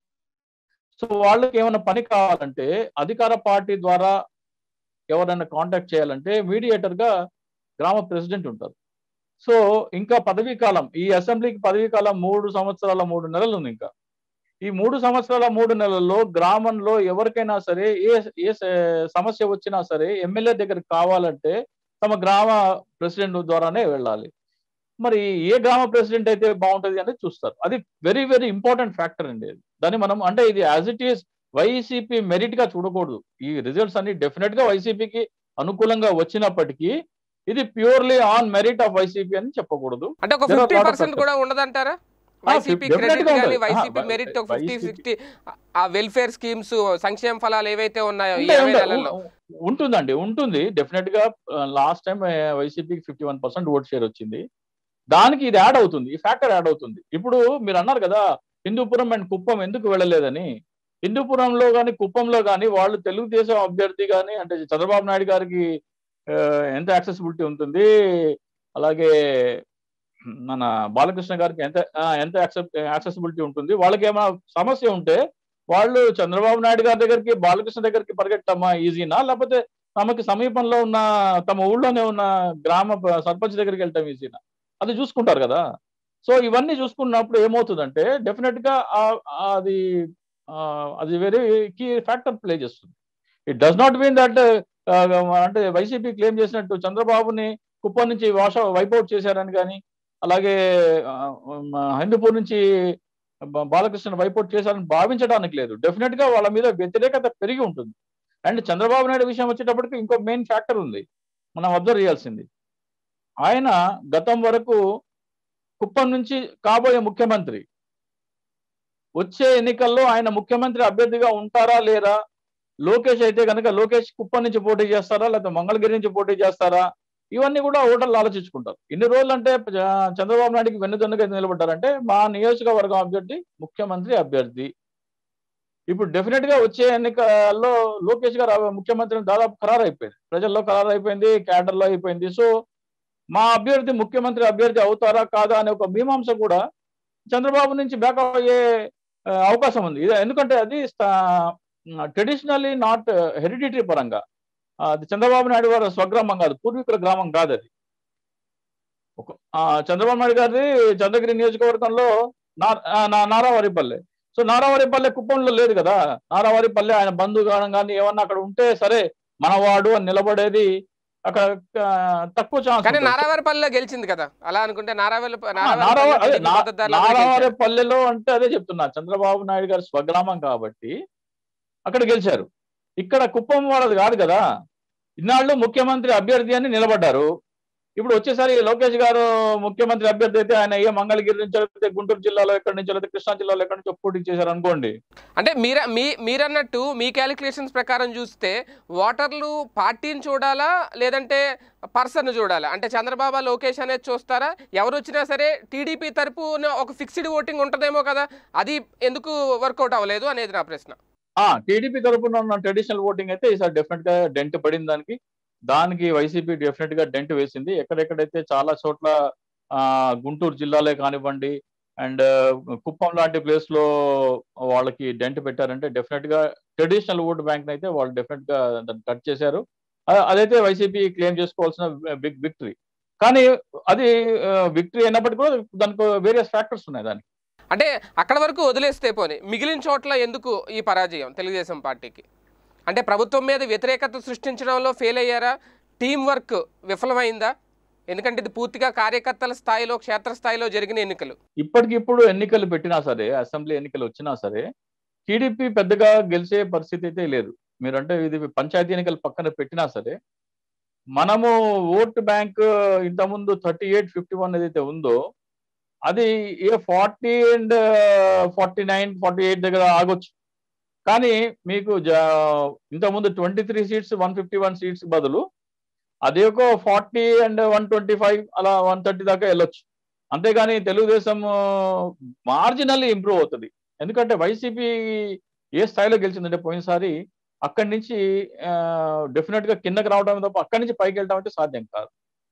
సో వాళ్ళకి ఏమైనా పని కావాలంటే అధికార పార్టీ ద్వారా ఎవరైనా కాంటాక్ట్ చేయాలంటే మీడియేటర్ గా గ్రామ ప్రెసిడెంట్ ఉంటారు సో ఇంకా పదవీ కాలం ఈ అసెంబ్లీకి పదవీ కాలం మూడు సంవత్సరాల మూడు నెలలు ఉంది ఇంకా ఈ మూడు సంవత్సరాల మూడు నెలల్లో గ్రామంలో ఎవరికైనా సరే ఏ ఏ స- సమస్య వచ్చినా సరే ఎమ్మెల్యే దగ్గరికి కావాలంటే తమ గ్రామ ప్రెసిడెంట్ ద్వారానే వెళ్ళాలి మరి ఏ గ్రామ ప్రెసిడెంట్ అయితే బాగుంటది అనేది చూస్తారు అది వెరీ వెరీ ఇంపార్టెంట్ ఫ్యాక్టర్ అండి అది. దాన్ని మనం అంటే ఇది as it is YCP merit గా చూడకూడదు ఈ రిజల్ట్స్ అన్ని డెఫినెట్ గా వైసీపీకి అనుకూలంగా వచ్చినప్పటికీ ఇది purely on merit of YCP అని చెప్పకూడదు అంటే ఒక There are fifty lot of percent factors. కూడా ఉండదంటారా ఆ, వైసీపీ definitely క్రెడిట్ గా కానీ ఉంటుంది. వైసీపీ ఆ, మెరిట్ ఒక ఫిఫ్టీ YCP సిక్స్టీ ఆ వెల్ఫేర్ స్కీమ్స్ సంక్షేమ ఫలాలు ఏవైతే ఉన్నాయో ఈ ఉంటాయి, ఇరవై ఉంటాయి. నెలల్లో ఉం- ఉంటుందండి ఉంటుంది డెఫినెట్ గా లాస్ట్ టైం వైసీపీకి fifty one percent vote share వచ్చింది దానికి ఇది యాడ్ అవుతుంది ఈ ఫ్యాక్టర్ యాడ్ అవుతుంది ఇప్పుడు మీరు అన్నారు కదా హిందూపురం అండ్ కుప్పం ఎందుకు వెళ్ళలేదని హిందూపురంలో కానీ కుప్పంలో కానీ వాళ్ళు తెలుగుదేశం అభ్యర్థి కానీ అంటే చంద్రబాబు నాయుడు గారికి ఆ, ఎంత యాక్సెసిబిలిటీ ఉంటుంది అలాగే మన బాలకృష్ణ గారికి ఎంత ఆ, ఎంత యాక్సెసిబిలిటీ ఉంటుంది వాళ్ళకి ఏమైనా సమస్య ఉంటే వాళ్ళు చంద్రబాబు నాయుడు గారి దగ్గరికి బాలకృష్ణ దగ్గరికి పరిగెట్టమ్మా ఈజీనా లేకపోతే తమకి సమీపంలో ఉన్న తమ ఊళ్ళోనే ఉన్న గ్రామ ప- సర్పంచ్ దగ్గరికి వెళ్ళటం ఈజీనా అది చూసుకుంటారు కదా సో ఇవన్నీ చూసుకున్నప్పుడు ఏమవుతుందంటే డెఫినెట్ గా ఆ- ఆ అది ఆ, అది వెరీ కీ ఫ్యాక్టర్ ప్లే చేస్తుంది it does not mean that అంటే వైసీపీ క్లెయిమ్ చేసినట్టు చంద్రబాబుని కుప్పం నుంచి వాష వైపౌట్ చేశారని కానీ అలాగే ఆ, మ, హిందూపూర్ నుంచి బ- బాలకృష్ణ వైపౌట్ చేశారని భావించడానికి లేదు డెఫినెట్ గా వాళ్ళ మీద వ్యతిరేకత పెరిగి ఉంటుంది అండ్ చంద్రబాబు నాయుడు విషయం వచ్చేటప్పటికి ఇంకో మెయిన్ ఫ్యాక్టర్ ఉంది మనం అబ్జర్వ్ చేయాల్సింది ఆయన గతం వరకు కుప్పం నుంచి కాబోయే ముఖ్యమంత్రి వచ్చే ఎన్నికల్లో ఆయన ముఖ్యమంత్రి అభ్యర్థిగా ఉంటారా లేరా లోకేష్ అయితే కనుక లోకేష్ కుప్పం నుంచి పోటీ చేస్తారా లేకపోతే మంగళగిరి నుంచి పోటీ చేస్తారా ఇవన్నీ కూడా ఓటర్లు ఆలోచించుకుంటారు ఇన్ని రోజులు అంటే జ- చంద్రబాబు నాయుడుకి వెన్నుదన్నుగా నిలబడ్డారంటే మా నియోజకవర్గం అభ్యర్థి ముఖ్యమంత్రి అభ్యర్థి ఇప్పుడు డెఫినెట్ గా వచ్చే ఎన్నికల్లో లోకేష్ గారు ఆ ముఖ్యమంత్రి దాదాపు ఖరారు అయిపోయింది ప్రజల్లో ఖరారు అయిపోయింది క్యాడర్ లో అయిపోయింది సో మా అభ్యర్థి ముఖ్యమంత్రి అభ్యర్థి అవుతారా కాదా అనే ఒక మీమాంస కూడా చంద్రబాబు నుంచి బ్యాకప్ అయ్యే ఆ, అవకాశం ఉంది ఇది ఎందుకంటే అది ట్రెడిషనల్లీ నాట్ హెరిడిటరీ పరంగా ఆ, అది చంద్రబాబు నాయుడు గారి స్వగ్రామం కాదు పూర్వీకుల గ్రామం కాదు అది ఒక ఆ, చంద్రబాబు నాయుడు గారిది చంద్రగిరి నియోజకవర్గంలో నా- ఆ, నా- నారావారిపల్లె సో నారావారిపల్లె కుప్పంలో లేదు కదా నారావారిపల్లె ఆయన బంధుగానం కానీ ఏమన్నా అక్కడ ఉంటే సరే మనవాడు అని నిలబడేది అక్కడ ఆ, తక్కువ ఛాన్స్ కానీ ఉంటుంది. నారావారిపల్లిలో గెలిచింది కదా అలా అనుకుంటే నారావారి ఆ, నారావ- అదే నారావారి నా- మద్దతుదారులు అందరూ నారావారి గెలిచారు. పల్లెలో అంటే అదే చెప్తున్నా చంద్రబాబు నాయుడు గారి స్వగ్రామం కాబట్టి అక్కడ గెలిచారు ఇక్కడ కుప్పం వాళ్ళది కాదు కదా ఇన్నాళ్ళు ముఖ్యమంత్రి అభ్యర్థి అని నిలబడ్డారు ఇప్పుడు వచ్చేసరి లోకేష్ గారు ముఖ్యమంత్రి అభ్యర్థి అయితే ఆయన ఏ మంగళగిరి నుంచి లేకపోతే గుంటూరు జిల్లాలో ఎక్కడి నుంచి లేకపోతే కృష్ణా జిల్లాలో ఎక్కడి నుంచి పోటీ చేశారు అనుకోండి అంటే మీర మీ మీరన్నట్టు మీ క్యాలిక్యులేషన్స్ ప్రకారం చూస్తే ఓటర్లు పార్టీని చూడాలా లేదంటే పర్సన్ చూడాలా అంటే చంద్రబాబు లోకేష్ అనేది చూస్తారా ఎవరు వచ్చినా సరే టీడీపీ తరపున ఒక ఫిక్స్డ్ ఓటింగ్ ఉంటుందేమో కదా అది ఎందుకు వర్కౌట్ అవ్వలేదు అనేది నా ప్రశ్న ఆ టీడీపీ తరపున ఉన్న ట్రెడిషనల్ ఓటింగ్ అయితే ఈసారి డెఫినెట్ గా డెంట్ పడింది దానికి దానికి వైసీపీ డెఫినెట్ గా డెంట్ వేసింది ఎక్కడెక్కడైతే చాలా చోట్ల ఆ గుంటూరు జిల్లాలే కానివ్వండి అండ్ కుప్పం లాంటి ప్లేస్ లో వాళ్ళకి డెంట్ పెట్టారంటే డెఫినెట్ గా ట్రెడిషనల్ ఓట్ బ్యాంక్ అయితే వాళ్ళు డెఫినెట్ గా దాన్ని కట్ చేశారు అ- అదైతే వైసీపీ క్లెయిమ్ చేసుకోవాల్సిన బిగ్ విక్టరీ కానీ అది విక్టరీ అయినప్పటికీ కూడా దానికి వేరియస్ ఫ్యాక్టర్స్ ఉన్నాయి దానికి అంటే అక్కడ వరకు వదిలేస్తే పోనీ మిగిలిన చోట్ల ఎందుకు ఈ పరాజయం తెలుగుదేశం పార్టీకి అంటే ప్రభుత్వం మీద వ్యతిరేకత సృష్టించడంలో ఫెయిల్ అయ్యారా టీం వర్క్ విఫలమైందా ఎందుకంటే ఇది పూర్తిగా కార్యకర్తల స్థాయిలో క్షేత్రస్థాయిలో జరిగిన ఎన్నికలు ఇప్పటికిప్పుడు ఎన్నికలు పెట్టినా సరే అసెంబ్లీ ఎన్నికలు వచ్చినా సరే టీడీపీ పెద్దగా గెలిచే పరిస్థితి అయితే లేదు మీరంటే ఇది పంచాయతీ ఎన్నికలు పక్కన పెట్టినా సరే మనము ఓట్ బ్యాంక్ ఇంతకుముందు థర్టీ ఎయిట్ ఫిఫ్టీ వన్ ఏదైతే ఉందో అది ఏ forty and forty nine forty eight దగ్గర ఆగొచ్చు కానీ మీకు జా- ఇంతకుముందు twenty three seats one fifty one seats బదులు అదే ఒక forty and one twenty five అలా వన్ థర్టీ దాకా వెళ్ళొచ్చు అంతేగాని తెలుగుదేశం మార్జినల్లీ ఇంప్రూవ్ అవుతుంది ఎందుకంటే వైసీపీ ఏ స్థాయిలో గెలిచిందంటే పోయినసారి అక్కడి నుంచి డెఫినెట్ గా కిందకి రావడం తప్ప అక్కడి నుంచి పైకి వెళ్ళడం అంటే సాధ్యం కాదు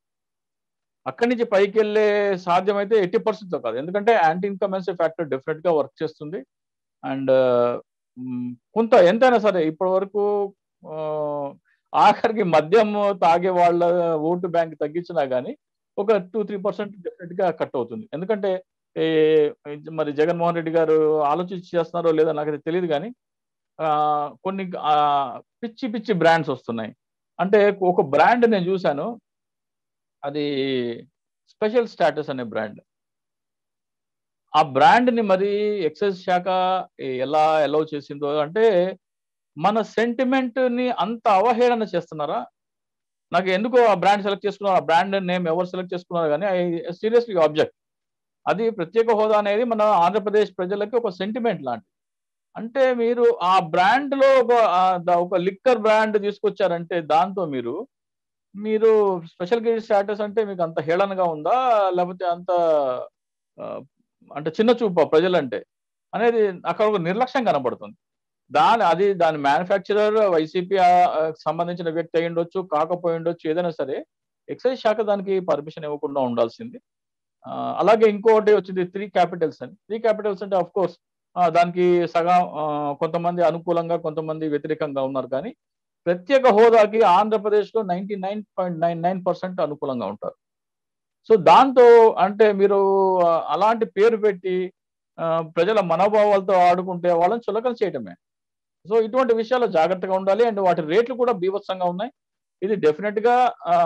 అక్కడి నుంచి పైకి వెళ్ళే సాధ్యం అయితే ఎయిటీ పర్సెంట్ కాదు ఎందుకంటే యాంటీ ఇన్కమెన్సీ ఫ్యాక్టర్ డెఫినెట్ గా వర్క్ చేస్తుంది అండ్ కొంత ఎంతైనా సరే ఇప్పటి వరకు ఆ, ఆఖరికి మద్యం తాగే వాళ్ళ ఓటు బ్యాంక్ తగ్గించినా గానీ ఒక టూ త్రీ పర్సెంట్ డెఫినెట్ గా కట్ అవుతుంది ఎందుకంటే ఏ, మరి జగన్మోహన్ రెడ్డి గారు ఆలోచించి చేస్తున్నారో లేదో నాకైతే తెలియదు కానీ ఆ, కొన్ని ఆ, పిచ్చి పిచ్చి బ్రాండ్స్ వస్తున్నాయి అంటే ఒక బ్రాండ్ నేను చూశాను అది స్పెషల్ స్టాటస్ అనే బ్రాండ్ ఆ బ్రాండ్ ని మరి ఎక్సైజ్ శాఖ ఎలా ఎలవ్ చేసిందో అంటే మన సెంటిమెంట్ ని అంత అవహేళన చేస్తున్నారా నాకు ఎందుకో ఆ బ్రాండ్ సెలెక్ట్ చేసుకున్నారు ఆ బ్రాండ్ నేమ్ ఎవరు సెలెక్ట్ చేసుకున్నారు కానీ ఐ సీరియస్లీ ఆబ్జెక్ట్ అది ప్రత్యేక హోదా అనేది మన ఆంధ్రప్రదేశ్ ప్రజలకి ఒక సెంటిమెంట్ లాంటి అంటే మీరు ఆ బ్రాండ్ లో ఒక ఆ ద- ఒక లిక్కర్ బ్రాండ్ తీసుకొచ్చారంటే దాంతో మీరు మీరు స్పెషల్ గెస్ట్ స్టాటస్ అంటే మీకు అంత హేళనగా ఉందా లేకపోతే అంత ఆ, అంటే చిన్న చూప ప్రజలంటే అనేది అక్కడ ఒక నిర్లక్ష్యం కనబడుతుంది దాని అది దాని మ్యానుఫ్యాక్చరర్ వైసీపీ సంబంధించిన వ్యక్తి అయి ఉండొచ్చు కాకపోయి ఉండొచ్చు ఏదైనా సరే ఎక్సైజ్ శాఖ దానికి పర్మిషన్ ఇవ్వకుండా ఉండాల్సింది ఆ, అలాగే ఇంకోటి వచ్చింది త్రీ క్యాపిటల్స్ అని త్రీ క్యాపిటల్స్ అంటే అఫ్ కోర్స్ దానికి సగం ఆ, కొంతమంది అనుకూలంగా కొంతమంది వ్యతిరేకంగా ఉన్నారు కానీ ప్రత్యేక హోదాకి ఆంధ్రప్రదేశ్ లో ninety nine point nine nine percent అనుకూలంగా ఉంటారు సో దాంతో అంటే మీరు ఆ, అలాంటి పేరు పెట్టి ఆ, ప్రజల మనోభావాలతో ఆడుకుంటే వాళ్ళని చులకన చేయటమే సో ఇటువంటి విషయాల్లో జాగ్రత్తగా ఉండాలి అండ్ వాటి రేట్లు కూడా బీభత్సంగా ఉన్నాయి ఇది డెఫినెట్ గా ఆ,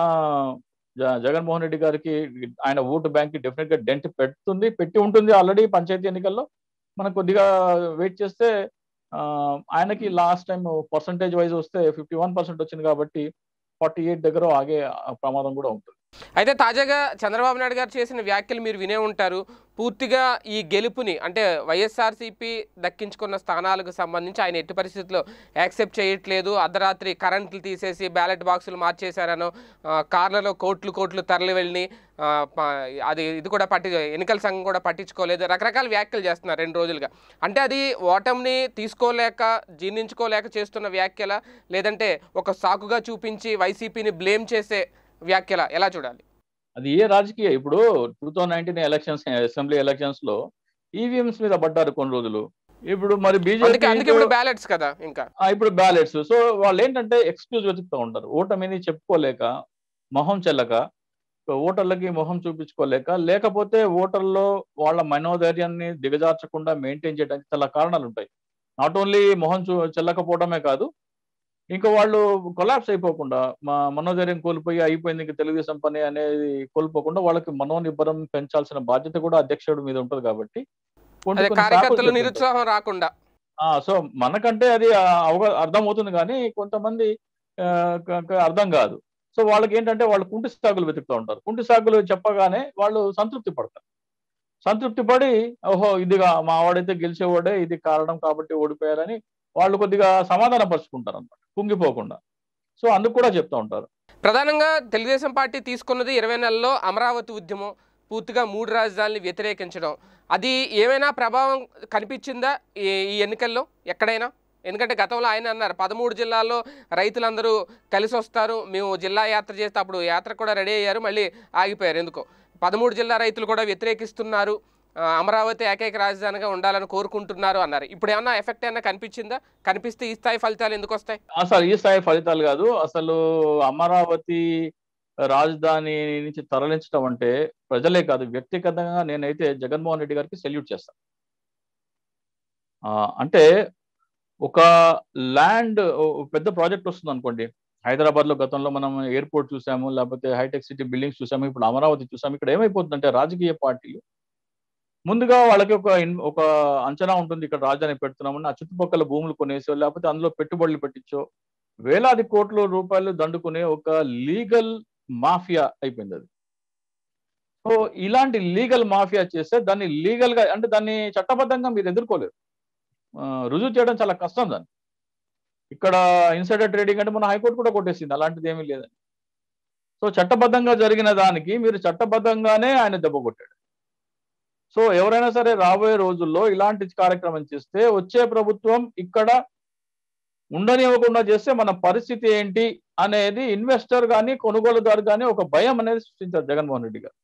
జ- జగన్మోహన్ రెడ్డి గారికి ఆయన ఓటు బ్యాంక్ కి డెఫినెట్ గా డెంట్ పెడుతుంది పెట్టి ఉంటుంది ఆల్రెడీ పంచాయతీ ఎన్నికల్లో మనం కొద్దిగా వెయిట్ చేస్తే ఆ, ఆయనకి లాస్ట్ టైం పర్సంటేజ్ వైజ్ వస్తే ఫిఫ్టీ వన్ పర్సెంట్ వచ్చింది కాబట్టి ఫార్టీ ఎయిట్ దగ్గర ఆగే ఆ ప్రమాదం కూడా ఉంటుంది అయితే తాజాగా చంద్రబాబు నాయుడు గారు చేసిన వ్యాఖ్యలు మీరు వినే ఉంటారు పూర్తిగా ఈ గెలుపుని అంటే వైఎస్ఆర్సీపీ దక్కించుకున్న స్థానాలకు సంబంధించి ఆయన ఎట్టి పరిస్థితుల్లో యాక్సెప్ట్ చేయట్లేదు అర్ధరాత్రి కరెంట్లు తీసేసి బ్యాలెట్ బాక్సులు మార్చేశారనో ఆ, కార్లలో కోట్లు కోట్లు తరలి వెళ్ళి ఆ, ప- అది ఇది కూడా పట్టి ఎన్నికల సంఘం కూడా పట్టించుకోలేదు రకరకాల వ్యాఖ్యలు చేస్తున్నారు రెండు రోజులుగా అంటే అది ఓటమిని తీసుకోలేక జీర్ణించుకోలేక చేస్తున్న వ్యాఖ్యల లేదంటే ఒక సాకుగా చూపించి వైసీపీని బ్లేమ్ చేసే వ్యాఖ్యల ఎలా చూడాలి అది ఏ రాజకీయ ఇప్పుడు two thousand nineteen elections assembly elections లో ఈవీఎంస్ మీద పడ్డారు కొన్ని రోజులు ఇప్పుడు మరి అందుకే అందుకే బీజేపీ ఇప్పుడు బ్యాలెట్స్ కదా ఇంకా ఇప్పుడు బ్యాలెట్స్ సో వాళ్ళు ఏంటంటే ఎక్స్క్యూజ్ వెతుకుతూ ఉంటారు ఓటమిని చెప్పుకోలేక మొహం చెల్లక సో ఓటర్లకి మొహం చూపించుకోలేక లేకపోతే ఓటర్లో వాళ్ళ మనోధైర్యాన్ని దిగజార్చకుండా మెయింటైన్ చేయడానికి చాలా కారణాలు ఉంటాయి నాట్ ఓన్లీ మొహం చూ చెల్లకపోవడమే కాదు ఇంకా వాళ్ళు కొలాప్స్ అయిపోకుండా మా మనోధైర్యం కోల్పోయి అయిపోయింది ఇంకా తెలుగుదేశం పని అనేది కోల్పోకుండా వాళ్ళకి మనోనిబ్బరం పెంచాల్సిన బాధ్యత కూడా అధ్యక్షుడి మీద ఉంటుంది కాబట్టి కొన్ని అదే కొన్ని సాకులు కార్యకర్తలు చెప్తుంటారు. నిరుత్సాహం రాకుండా ఆ సో మనకంటే అది ఆ, అవగా అర్థం అవుతుంది కానీ కొంతమంది ఆ, క- క- అర్థం కాదు సో వాళ్ళకి ఏంటంటే వాళ్ళు కుంటి సాగులు వెతుకుతూ ఉంటారు కుంటి సాగులు చెప్పగానే వాళ్ళు సంతృప్తి పడతారు సంతృప్తి పడి ఓహో ఇదిగా మా వాడైతే గెలిచేవాడే ఇది కారణం కాబట్టి ఓడిపోయారని వాళ్ళు కొద్దిగా సమాధాన పరుచుకుంటారు అనమాట కుంగిపోకుండా సో అందుకు కూడా చెప్తూ ఉంటారు ప్రధానంగా తెలుగుదేశం పార్టీ తీసుకున్నది ఇరవై నెలల్లో అమరావతి ఉద్యమం పూర్తిగా మూడు రాజధానులు వ్యతిరేకించడం అది ఏమైనా ప్రభావం కనిపించిందా ఈ ఈ ఎన్నికల్లో ఎక్కడైనా ఎందుకంటే గతంలో ఆయన అన్నారు పదమూడు జిల్లాల్లో రైతులందరూ కలిసి వస్తారు మేము జిల్లా యాత్ర చేస్తే అప్పుడు యాత్ర కూడా రెడీ అయ్యారు మళ్ళీ ఆగిపోయారు ఎందుకో పదమూడు జిల్లా రైతులు కూడా వ్యతిరేకిస్తున్నారు ఆ, అమరావతి ఏకైక రాజధానిగా ఉండాలని కోరుకుంటున్నారు అన్నారు ఇప్పుడు ఏమన్నా ఎఫెక్ట్ ఏమన్నా కనిపించిందా కనిపిస్తే ఈ స్థాయి ఫలితాలు ఎందుకు వస్తాయి అసలు ఈ స్థాయి ఫలితాలు కాదు అసలు అమరావతి రాజధాని నుంచి తరలించడం అంటే ప్రజలే కాదు వ్యక్తిగతంగా నేనైతే జగన్మోహన్ రెడ్డి గారికి సెల్యూట్ చేస్తాను ఆ, అంటే ఒక ల్యాండ్ పెద్ద ప్రాజెక్ట్ వస్తుంది అనుకోండి హైదరాబాద్ లో గతంలో మనం ఎయిర్పోర్ట్ చూసాము లేకపోతే హైటెక్ సిటీ బిల్డింగ్స్ చూసాము ఇప్పుడు అమరావతి చూసాము ఇక్కడ ఏమైపోతుందంటే రాజకీయ పార్టీలు ముందుగా వాళ్ళకి ఒక ఇన్- ఒక అంచనా ఉంటుంది ఇక్కడ రాజధాని పెడుతున్నామని ఆ చుట్టుపక్కల భూములు కొనేసో లేకపోతే అందులో పెట్టుబడులు పెట్టించో వేలాది కోట్ల రూపాయలు దండుకునే ఒక లీగల్ మాఫియా అయిపోయింది అది సో ఇలాంటి లీగల్ మాఫియా చేస్తే దాన్ని లీగల్ గా అంటే దాన్ని చట్టబద్ధంగా మీరు ఎదుర్కోలేరు ఆ, రుజువు చేయడం చాలా కష్టం దాన్ని ఇక్కడ ఇన్సైడర్ ట్రేడింగ్ అంటే మన హైకోర్టు కూడా కొట్టేసింది అలాంటిది ఏమీ లేదని సో చట్టబద్ధంగా జరిగిన దానికి మీరు చట్టబద్ధంగానే ఆయన దెబ్బ కొట్టాడు సో ఎవరైనా సరే రాబోయే రోజుల్లో ఇలాంటి కార్యక్రమం చేస్తే వచ్చే ప్రభుత్వం ఇక్కడ ఉండనివ్వకుండా చేస్తే మన పరిస్థితి ఏంటి అనేది ఇన్వెస్టర్ కానీ కొనుగోలుదారు కానీ ఒక భయం అనేది సృష్టించారు జగన్మోహన్ రెడ్డి గారు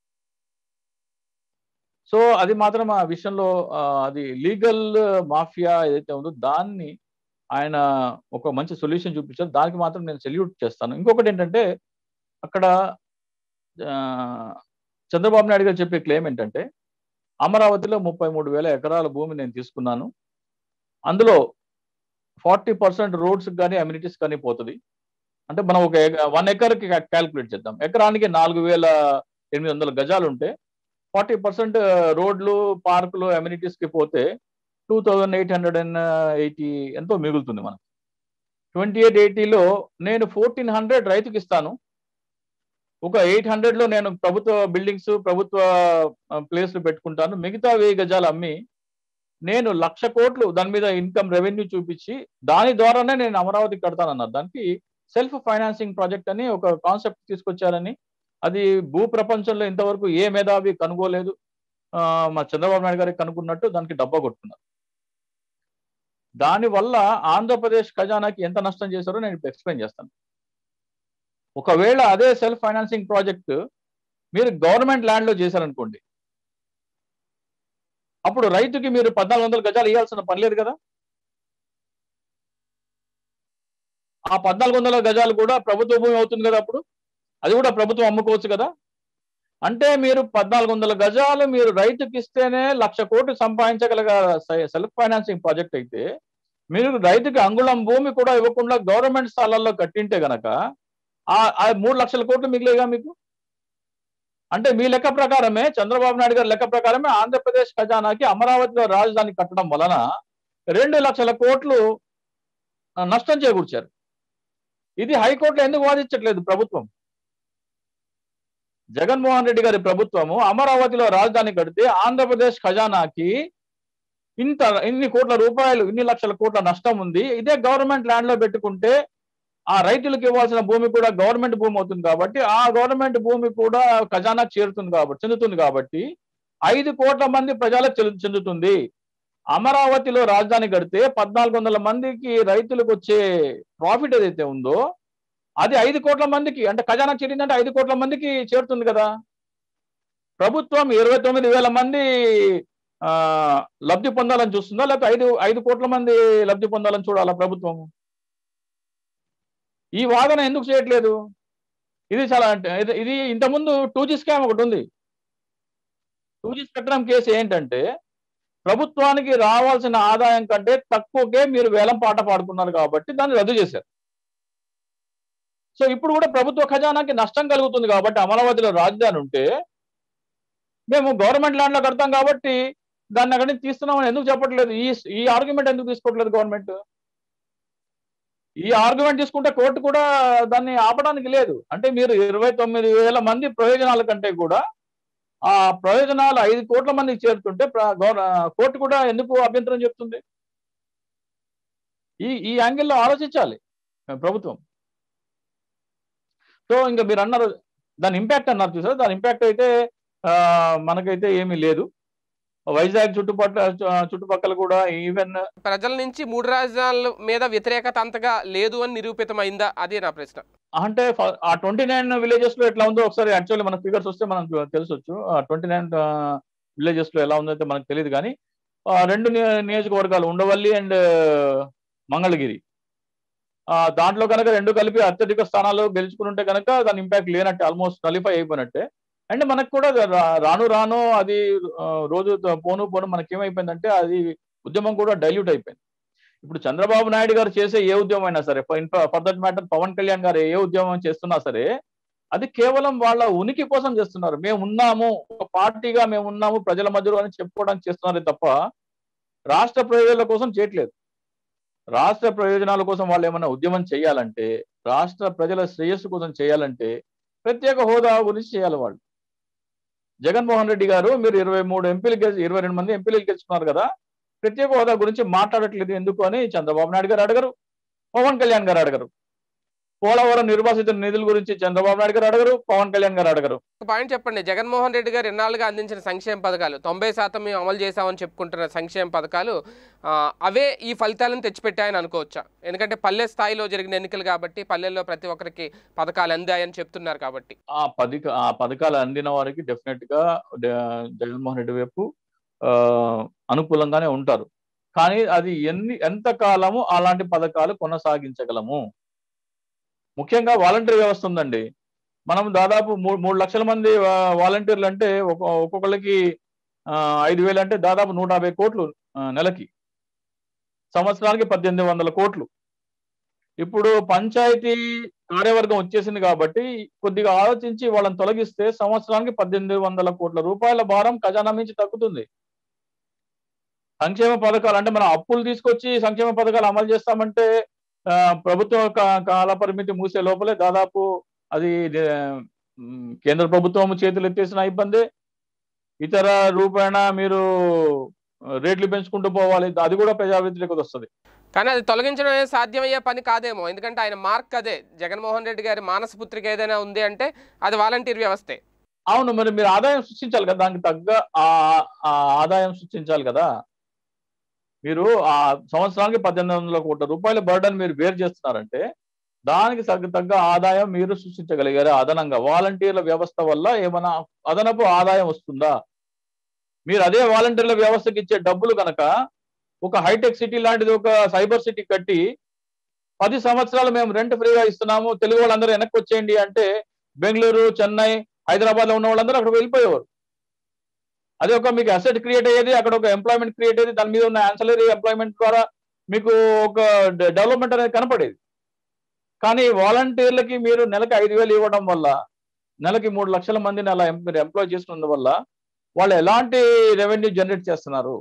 సో అది మాత్రం ఆ విషయంలో ఆ, అది లీగల్ మాఫియా ఏదైతే ఉందో దాన్ని ఆయన ఒక మంచి సొల్యూషన్ చూపించారు దానికి మాత్రం నేను సెల్యూట్ చేస్తాను ఇంకొకటి ఏంటంటే అక్కడ ఆ, చంద్రబాబు నాయుడు గారు చెప్పే క్లెయిమ్ ఏంటంటే అమరావతిలో ముప్పై మూడు వేల ఎకరాల భూమి నేను తీసుకున్నాను అందులో ఫార్టీ పర్సెంట్ రోడ్స్ కానీ అమ్యూనిటీస్ కానీ పోతుంది అంటే మనం ఒక వన్ ఎకర్కి క్యాల్కులేట్ చేద్దాం ఎకరానికి నాలుగు వేల ఎనిమిది వందల గజాలు ఉంటే ఫార్టీ పర్సెంట్ రోడ్లు పార్కులు అమ్యూనిటీస్ కి పోతే two thousand eight hundred and eighty ఎంతో మిగులుతుంది మనకు ట్వంటీ ఎయిట్ ఎయిటీలో నేను ఫోర్టీన్ హండ్రెడ్ రైతుకి ఇస్తాను ఒక ఎయిట్ హండ్రెడ్ లో నేను ప్రభుత్వ బిల్డింగ్స్ ప్రభుత్వ ప్లేస్లు పెట్టుకుంటాను మిగతా వెయ్యి గజాలు అమ్మి నేను లక్ష కోట్లు దాని మీద ఇన్కమ్ రెవెన్యూ చూపించి దాని ద్వారానే నేను అమరావతి కడతానన్నారు దానికి సెల్ఫ్ ఫైనాన్సింగ్ ప్రాజెక్ట్ అని ఒక కాన్సెప్ట్ తీసుకొచ్చారని అది భూ ప్రపంచంలో ఇంతవరకు ఏ మేధావి కనుగోలేదు ఆ, మా చంద్రబాబు నాయుడు గారికి కనుక్కున్నట్టు దానికి డబ్బా కొట్టుకున్నారు దానివల్ల ఆంధ్రప్రదేశ్ ఖజానాకి ఎంత నష్టం చేశారో నేను ఇప్పుడు ఎక్స్ప్లెయిన్ చేస్తాను ఒకవేళ అదే సెల్ఫ్ ఫైనాన్సింగ్ ప్రాజెక్ట్ మీరు గవర్నమెంట్ ల్యాండ్ లో చేశారనుకోండి అప్పుడు రైతుకి మీరు పద్నాలుగు వందల గజాలు ఇవ్వాల్సిన పని లేదు కదా ఆ పద్నాలుగు వందల గజాలు కూడా ప్రభుత్వ భూమి అవుతుంది కదా అప్పుడు అది కూడా ప్రభుత్వం అమ్ముకోవచ్చు కదా అంటే మీరు పద్నాలుగు వందల గజాలు మీరు రైతుకి ఇస్తేనే లక్ష కోట్లు సంపాదించగలగ సెల్ఫ్ ఫైనాన్సింగ్ ప్రాజెక్ట్ అయితే మీరు రైతుకి అంగుళం భూమి కూడా ఇవ్వకుండా గవర్నమెంట్ స్థలాల్లో కట్టింటే గనక ఆ ఆ మూడు లక్షల కోట్లు మిగిలేగా మీకు అంటే మీ లెక్క ప్రకారమే చంద్రబాబు నాయుడు గారి లెక్క ప్రకారమే ఆంధ్రప్రదేశ్ ఖజానాకి అమరావతిలో రాజధాని కట్టడం వలన రెండు లక్షల కోట్లు ఆ, నష్టం చేకూర్చారు ఇది హైకోర్టులో ఎందుకు వాదించట్లేదు ప్రభుత్వం జగన్మోహన్ రెడ్డి గారి ప్రభుత్వము అమరావతిలో రాజధాని కడితే ఆంధ్రప్రదేశ్ ఖజానాకి ఇంత ఇన్ని కోట్ల రూపాయలు ఇన్ని లక్షల కోట్ల నష్టం ఉంది ఇదే గవర్నమెంట్ ల్యాండ్ లో పెట్టుకుంటే ఆ రైతులకు ఇవ్వాల్సిన భూమి కూడా గవర్నమెంట్ భూమి అవుతుంది కాబట్టి ఆ గవర్నమెంట్ భూమి కూడా ఖజానా చేరుతుంది కాబట్టి చెందుతుంది కాబట్టి ఐదు కోట్ల మంది ప్రజలకు చెందు- చెందుతుంది అమరావతిలో రాజధాని కడితే పద్నాలుగు వందల మందికి రైతులకు వచ్చే ప్రాఫిట్ ఏదైతే ఉందో అది ఐదు కోట్ల మందికి అంటే ఖజానా చేరిందంటే ఐదు కోట్ల మందికి చేరుతుంది కదా ప్రభుత్వం ఇరవై తొమ్మిది వేల మంది ఆ లబ్ధి పొందాలని చూస్తుందా లేకపోతే ఐదు ఐదు కోట్ల మంది లబ్ధి పొందాలని చూడాలా ప్రభుత్వం ఈ వాదన ఎందుకు చేయట్లేదు ఇది చాలా అంటే ఇది- ఇది ఇంతకుముందు టూ జీ స్కామ్ ఒకటి ఉంది టూ జీ స్పెక్ట్రమ్ కేసు ఏంటంటే ప్రభుత్వానికి రావాల్సిన ఆదాయం కంటే తక్కువకే మీరు వేలం పాట పాడుకున్నారు కాబట్టి దాన్ని రద్దు చేశారు సో ఇప్పుడు కూడా ప్రభుత్వ ఖజానాకి నష్టం కలుగుతుంది కాబట్టి అమరావతిలో రాజధాని ఉంటే మేము గవర్నమెంట్ ల్యాండ్ లో కడతాం కాబట్టి దాన్ని అక్కడి నుంచి తీస్తున్నామని ఎందుకు చెప్పట్లేదు ఈ ఈ ఆర్గ్యుమెంట్ ఎందుకు తీసుకోవట్లేదు గవర్నమెంట్ ఈ ఆర్గ్యుమెంట్ తీసుకుంటే కోర్టు కూడా దాన్ని ఆపడానికి లేదు అంటే మీరు ఇరవై తొమ్మిది వేల మంది ప్రయోజనాల కంటే కూడా ఆ ప్రయోజనాలు ఐదు కోట్ల మందికి చేరుతుంటే ప్ర- గౌర- కోర్టు కూడా ఎందుకు అభ్యంతరం చెప్తుంది ఈ ఈ యాంగిల్లో ఆలోచించాలి ప్రభుత్వం సో ఇంకా మీరు అన్నారు దాని ఇంపాక్ట్ అన్నారు చూసారు దాని ఇంపాక్ట్ అయితే ఆ, మనకైతే ఏమీ లేదు వైజాగ్ చుట్టుపక్కల చుట్టుపక్కల కూడా ఈవెన్ ప్రజల నుంచి మూడు రాజధానుల మీద వ్యతిరేకత అంతగా లేదు అని నిరూపితమైందా అదే నా ప్రశ్న అంటే ఫ- ఆ ట్వంటీ నైన్ విలేజెస్ లో ఎట్లా ఉందో ఒకసారి యాక్చువల్లీ మన ఫిగర్స్ వస్తే మనకు తెలుసొచ్చు ఆ ట్వంటీ నైన్ విలేజెస్ లో ఎలా ఉందో అయితే మనకు తెలియదు కానీ ఆ రెండు నియ- నియోజకవర్గాలు ఉండవల్లి అండ్ మంగళగిరి ఆ దాంట్లో కనుక రెండు కలిపి అత్యధిక స్థానాలు గెలుచుకుని ఉంటే కనుక దాని ఇంపాక్ట్ లేనట్టే ఆల్మోస్ట్ నలిఫై అయిపోయినట్టే అండ్ మనకు కూడా రా- రాను రాను అది ఆ, రోజు పోను పోను మనకి ఏమైపోయిందంటే అది ఉద్యమం కూడా డైల్యూట్ అయిపోయింది ఇప్పుడు చంద్రబాబు నాయుడు గారు చేసే ఏ ఉద్యమం అయినా సరే for that matter Pawan Kalyan గారు ఏ ఉద్యమం చేస్తున్నా సరే అది కేవలం వాళ్ళ ఉనికి కోసం చేస్తున్నారు మేము ఉన్నాము ఒక పార్టీగా మేము ఉన్నాము ప్రజల మధ్యలో అని చెప్పుకోవడానికి చేస్తున్నారే తప్ప రాష్ట్ర ప్రయోజనాల కోసం చేయట్లేదు రాష్ట్ర ప్రయోజనాల కోసం వాళ్ళు ఏమైనా ఉద్యమం చేయాలంటే రాష్ట్ర ప్రజల శ్రేయస్సు కోసం చేయాలంటే ప్రత్యేక హోదా గురించి చేయాలి వాళ్ళు జగన్మోహన్ రెడ్డి గారు మీరు ఇరవై మూడు ఎంపీలు గెలిచి ఇరవై రెండు మంది ఎంపీలు గెలుచుకున్నారు కదా ప్రత్యేక హోదా గురించి మాట్లాడట్లేదు ఎందుకు అని చంద్రబాబు నాయుడు గారు అడగరు పవన్ కళ్యాణ్ గారు అడగరు పోలవరం నిర్వాసిత నిధుల గురించి చంద్రబాబు నాయుడు గారు అడగరు పవన్ కళ్యాణ్ గారు అడగరు ఒక పాయింట్ చెప్పండి జగన్మోహన్ రెడ్డి గారు ఎన్నాళ్ళుగా అందించిన సంక్షేమ పథకాలు తొంభై శాతం మేము అమలు చేశామని చెప్పుకుంటున్న సంక్షేమ పథకాలు ఆ, అవే ఈ ఫలితాలను తెచ్చిపెట్టాయని అనుకోవచ్చా ఎందుకంటే పల్లె స్థాయిలో జరిగిన ఎన్నికలు కాబట్టి పల్లెల్లో ప్రతి ఒక్కరికి పథకాలు అందాయని చెప్తున్నారు కాబట్టి ఆ పథక ఆ పథకాలు అందిన వారికి డెఫినెట్ గా డ- జగన్మోహన్ రెడ్డి వైపు ఆ, అనుకూలంగానే ఉంటారు కానీ అది ఎన్ని ఎంత కాలము అలాంటి పథకాలు కొనసాగించగలము ముఖ్యంగా వాలంటీర్ వ్యవస్థ ఉందండి మనం దాదాపు మూడు మూడు లక్షల మంది వా- వాలంటీర్లు అంటే ఒక ఒక్కొక్కరికి ఆ, ఐదు వేలు అంటే దాదాపు నూట యాభై కోట్లు ఆ, నెలకి సంవత్సరానికి పద్దెనిమిది వందల కోట్లు ఇప్పుడు పంచాయతీ కార్యవర్గం వచ్చేసింది కాబట్టి కొద్దిగా ఆలోచించి వాళ్ళని తొలగిస్తే సంవత్సరానికి పద్దెనిమిది వందల కోట్ల రూపాయల భారం ఖజానా నుంచి తగ్గుతుంది సంక్షేమ పథకాలు అంటే మనం అప్పులు తీసుకొచ్చి సంక్షేమ పథకాలు అమలు చేస్తామంటే ఆ, ప్రభుత్వ కా- కాల పరిమితి మూసే లోపలే దాదాపు అది ఆ, మ్, కేంద్ర ప్రభుత్వం చేతులు ఎత్తేసిన ఇబ్బంది ఇతర రూపాయన మీరు రేట్లు పెంచుకుంటూ పోవాలి అది కూడా ప్రజా వ్యతిరేకత వస్తుంది కానీ అది తొలగించడం అనేది సాధ్యమయ్యే పని కాదేమో ఎందుకంటే ఆయన మార్క్ అదే జగన్మోహన్ రెడ్డి గారి మానసపుత్రిక ఏదైనా ఉంది అంటే అది వాలంటీర్ వ్యవస్థే అవును మరి మీరు ఆదాయం సృష్టించాలి కదా దానికి తగ్గ ఆ ఆ ఆదాయం సృష్టించాలి కదా మీరు ఆ సంవత్సరానికి పద్దెనిమిది వందల కోట్ల రూపాయల బర్డన్ మీరు వేరు చేస్తున్నారంటే దానికి తగ్గ తగ్గ ఆదాయం మీరు సృష్టించగలిగారు అదనంగా వాలంటీర్ల వ్యవస్థ వల్ల ఏమైనా అదనపు ఆదాయం వస్తుందా మీరు అదే వాలంటీర్ల వ్యవస్థకి ఇచ్చే డబ్బులు కనుక ఒక హైటెక్ సిటీ లాంటిది ఒక సైబర్ సిటీ కట్టి పది సంవత్సరాలు మేము రెంట్ ఫ్రీగా ఇస్తున్నాము తెలుగు వాళ్ళందరూ వెనక్కి వచ్చేయండి అంటే బెంగళూరు చెన్నై హైదరాబాద్ లో ఉన్న వాళ్ళందరూ అక్కడ వెళ్ళిపోయేవారు అదే ఒక మీకు అసెట్ క్రియేట్ అయ్యేది అక్కడ ఒక ఎంప్లాయ్మెంట్ క్రియేట్ అయ్యేది దాని మీద ఉన్న ఆన్సలరీ ఎంప్లాయ్మెంట్ ద్వారా మీకు ఒక డెవలప్మెంట్ అనేది కనపడేది కానీ వాలంటీర్లకి మీరు నెలకి ఐదు వేలు ఇవ్వడం వల్ల నెలకి మూడు లక్షల మందిని అలా ఎం- మీరు ఎంప్లాయ్ చేస్తున్నందు వల్ల వాళ్ళు ఎలాంటి రెవెన్యూ జనరేట్ చేస్తున్నారు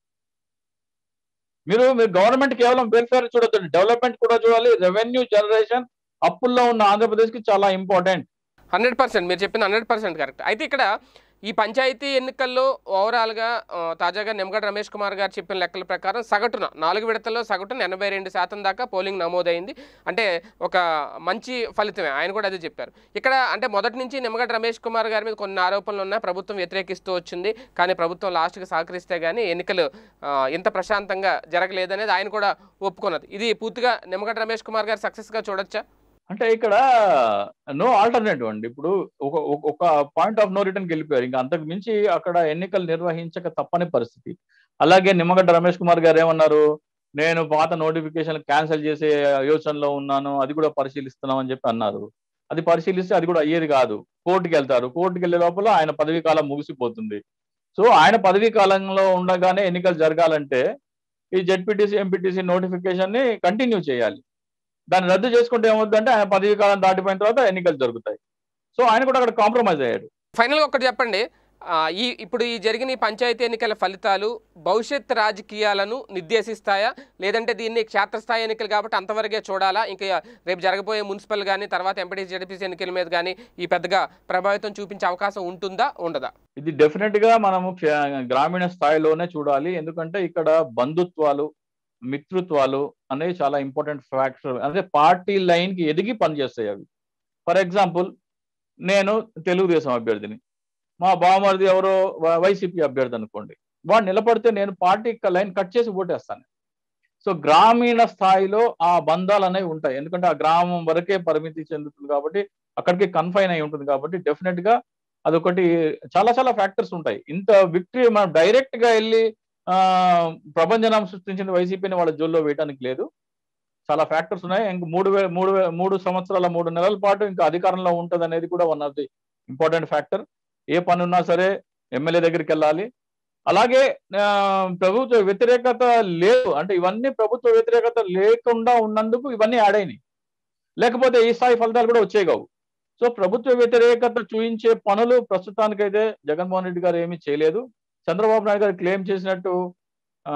మీరు మీరు గవర్నమెంట్ కేవలం వెల్ఫేర్ చూడొద్దండి డెవలప్మెంట్ కూడా చూడాలి రెవెన్యూ జనరేషన్ అప్పుల్లో ఉన్న ఆంధ్రప్రదేశ్ కి చాలా ఇంపార్టెంట్ హండ్రెడ్ పర్సెంట్ మీరు చెప్పింది హండ్రెడ్ పర్సెంట్ కరెక్ట్ అయితే ఇక్కడ ఈ పంచాయతీ ఎన్నికల్లో ఓవరాల్గా ఆ, తాజాగా నిమ్మగడ్డ రమేష్ కుమార్ గారు చెప్పిన లెక్కల ప్రకారం సగటున నాలుగు విడతల్లో సగటున ఎనభై రెండు శాతం దాకా పోలింగ్ నమోదైంది అంటే ఒక మంచి ఫలితమే ఆయన కూడా అదే చెప్పారు ఇక్కడ అంటే మొదటి నుంచి నిమ్మగడ్డ రమేష్ కుమార్ గారి మీద కొన్ని ఆరోపణలు ఉన్నాయి ప్రభుత్వం వ్యతిరేకిస్తూ వచ్చింది కానీ ప్రభుత్వం లాస్ట్కి సహకరిస్తే కానీ ఎన్నికలు ఆ, ఇంత ప్రశాంతంగా జరగలేదనేది ఆయన కూడా ఒప్పుకున్నది ఇది పూర్తిగా నిమ్మగడ్డ రమేష్ కుమార్ గారు సక్సెస్గా చూడొచ్చా అంటే ఇక్కడ నో ఆల్టర్నేటివ్ అండి ఇప్పుడు ఒక ఒక- ఒక పాయింట్ ఆఫ్ నో రిటర్న్ వెళ్ళిపోయారు ఇంకా అంతకు మించి అక్కడ ఎన్నికలు నిర్వహించక తప్పని పరిస్థితి అలాగే నిమ్మగడ్డ రమేష్ కుమార్ గారు ఏమన్నారు నేను పాత నోటిఫికేషన్ క్యాన్సిల్ చేసే యోచనలో ఉన్నాను అది కూడా పరిశీలిస్తున్నాం అని చెప్పి అన్నారు అది పరిశీలిస్తే అది కూడా అయ్యేది కాదు కోర్టుకి వెళ్తారు కోర్టుకి వెళ్ళే లోపల ఆయన పదవీ కాలం ముగిసిపోతుంది సో ఆయన పదవీ కాలంలో ఉండగానే ఎన్నికలు జరగాలంటే ఈ జెడ్పీటీసీ ఎంపీటీసీ నోటిఫికేషన్ ని కంటిన్యూ చేయాలి దాన్ని రద్దు చేసుకుంటే ఏమవుతుందంటే ఆయన పదవీ కాలం దాటిపోయిన తర్వాత ఎన్నికలు జరుగుతాయి సో ఆయన కూడా అక్కడ కాంప్రమైజ్ అయ్యాడు ఫైనల్గా ఒకటి చెప్పండి ఆ, ఈ ఇప్పుడు ఈ జరిగిన ఈ పంచాయతీ ఎన్నికల ఫలితాలు భవిష్యత్ రాజకీయాలను నిర్దేశిస్తాయా లేదంటే దీన్ని క్షేత్రస్థాయి ఎన్నికలు కాబట్టి అంతవరకే చూడాలా ఇంకా రేపు జరగబోయే మున్సిపల్ కానీ తర్వాత ఎంపీటీసీ జడ్పీసీ ఎన్నికల మీద కానీ ఈ పెద్దగా ప్రభావితం చూపించే అవకాశం ఉంటుందా ఉండదా ఇది డెఫినెట్ గా మనము క్ష- గ్రామీణ స్థాయిలోనే చూడాలి ఎందుకంటే ఇక్కడ బంధుత్వాలు మిత్రుత్వాలు అనేవి చాలా ఇంపార్టెంట్ ఫ్యాక్టర్ అంటే పార్టీ లైన్ కి ఎదిగి పనిచేస్తాయి అవి ఫర్ ఎగ్జాంపుల్ నేను తెలుగుదేశం అభ్యర్థిని మా బావమరిది ఎవరో వ- వైసీపీ అభ్యర్థి అనుకోండి వాడు నిలబడితే నేను పార్టీ లైన్ కట్ చేసి ఓటేస్తాను సో గ్రామీణ స్థాయిలో ఆ బంధాలు అనేవి ఉంటాయి ఎందుకంటే ఆ గ్రామం వరకే పరిమితి చెందుతుంది కాబట్టి అక్కడికి కన్ఫైన్ అయి ఉంటుంది కాబట్టి డెఫినెట్ గా అదొకటి చాలా చాలా ఫ్యాక్టర్స్ ఉంటాయి ఇంత విక్టరీ మనం డైరెక్ట్ గా వెళ్ళి ఆ ప్రభంజనం సృష్టించిన వైసీపీని వాళ్ళ జోల్లో వేయడానికి లేదు చాలా ఫ్యాక్టర్స్ ఉన్నాయి ఇంక మూడు వే మూడు వే మూడు సంవత్సరాల మూడు నెలల పాటు ఇంకా అధికారంలో ఉంటుంది అనేది కూడా one of the important factor ఏ పని ఉన్నా సరే ఎమ్మెల్యే దగ్గరికి వెళ్ళాలి అలాగే ఆ, ప్రభుత్వ వ్యతిరేకత లేదు అంటే ఇవన్నీ ప్రభుత్వ వ్యతిరేకత లేకుండా ఉన్నందుకు ఇవన్నీ యాడ్ అయినాయి లేకపోతే ఈ స్థాయి ఫలితాలు కూడా వచ్చే కావు సో ప్రభుత్వ వ్యతిరేకత చూయించే పనులు ప్రస్తుతానికైతే జగన్మోహన్ రెడ్డి గారు ఏమీ చేయలేదు చంద్రబాబు నాయుడు గారు క్లెయిమ్ చేసినట్టు ఆ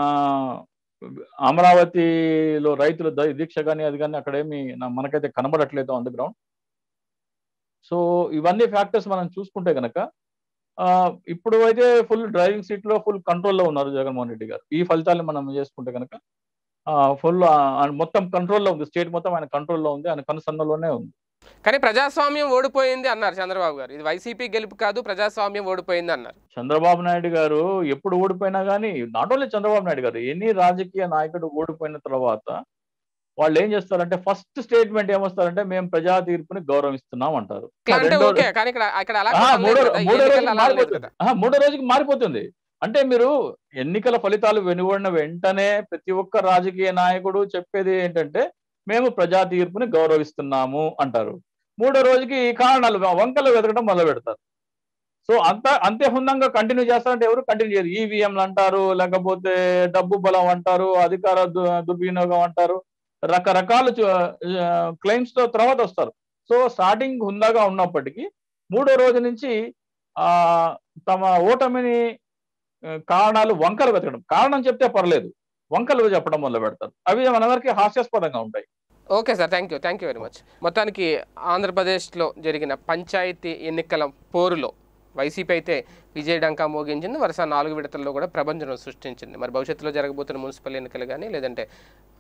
అమరావతిలో రైతుల ద- దీక్ష కానీ అది కానీ అక్కడ ఏమి నా- మనకైతే కనబడట్లేదు ఆన్ ది గ్రౌండ్ సో ఇవన్నీ ఫ్యాక్టర్స్ మనం చూసుకుంటే గనక ఆ, ఇప్పుడు అయితే ఫుల్ డ్రైవింగ్ సీట్ లో ఫుల్ కంట్రోల్లో ఉన్నారు జగన్మోహన్ రెడ్డి గారు ఈ ఫలితాలను మనం చేసుకుంటే కనుక ఫుల్ మొత్తం కంట్రోల్లో ఉంది స్టేట్ మొత్తం ఆయన కంట్రోల్లో ఉంది ఆయన కనుసన్నలోనే ఉంది కానీ ప్రజాస్వామ్యం ఓడిపోయింది అన్నారు చంద్రబాబు గారు ఇది వైసీపీ గెలుపు కాదు ప్రజాస్వామ్యం ఓడిపోయింది అన్నారు చంద్రబాబు నాయుడు గారు ఎప్పుడు ఓడిపోయినా కానీ నాట్ ఓన్లీ చంద్రబాబు నాయుడు గారు ఎన్ని రాజకీయ నాయకుడు ఓడిపోయిన తర్వాత వాళ్ళు ఏం చేస్తారంటే ఫస్ట్ స్టేట్మెంట్ ఏమొస్తారంటే మేము ప్రజా తీర్పుని గౌరవిస్తున్నాం అంటారు ఇట్లా అంటే రెండో- ఓకే కానీ ఇక్కడ అక్కడ అలా ఆ, కూడా మూడో లేదు కదా. ఈ మూడో ఎన్నికల్లో రోజుకి అలా లేదు మారిపోతుంది కదా. ఆ, మూడో రోజుకి మారిపోతుంది అంటే మీరు ఎన్నికల ఫలితాలు వెనువడిన వెంటనే ప్రతి ఒక్క రాజకీయ నాయకుడు చెప్పేది ఏంటంటే మేము ప్రజా తీర్పుని గౌరవిస్తున్నాము అంటారు మూడో రోజుకి ఈ కారణాలు వంకలు వెతకడం మొదలు పెడతారు సో అంత అంతే హుందంగా కంటిన్యూ చేస్తారంటే ఎవరు కంటిన్యూ చేయరు ఈవీఎంలు అంటారు లేకపోతే డబ్బు బలం అంటారు అధికార దు- దుర్వినియోగం అంటారు రకరకాల క్లెయిమ్స్ తో తర్వాత వస్తారు సో స్టార్టింగ్ హుందాగా ఉన్నప్పటికీ మూడో రోజు నుంచి ఆ తమ ఓటమిని ఆ, కారణాలు వంకలు వెతకడం కారణం చెప్తే పర్లేదు వంకలు చెప్పడం మొదలు పెడతారు అవి మనందరికీ హాస్యాస్పదంగా ఉంటాయి okay sir thank you thank you very much మొత్తానికి ఆంధ్రప్రదేశ్లో జరిగిన పంచాయతీ ఎన్నికల పోరులో వైసీపీ అయితే విజయ డంకా మోగించింది వరుస నాలుగు విడతల్లో కూడా ప్రభంజనం సృష్టించింది మరి భవిష్యత్తులో జరగబోతున్న మున్సిపల్ ఎన్నికలు కానీ లేదంటే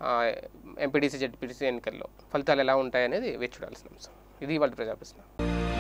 ఎంపీటీసీ జెడ్పీటీసీ ఎన్నికల్లో ఫలితాలు ఎలా ఉంటాయనేది వేచి చూడాల్సిన అంశం ఇది వాళ్ళ ప్రజాప్రశ్న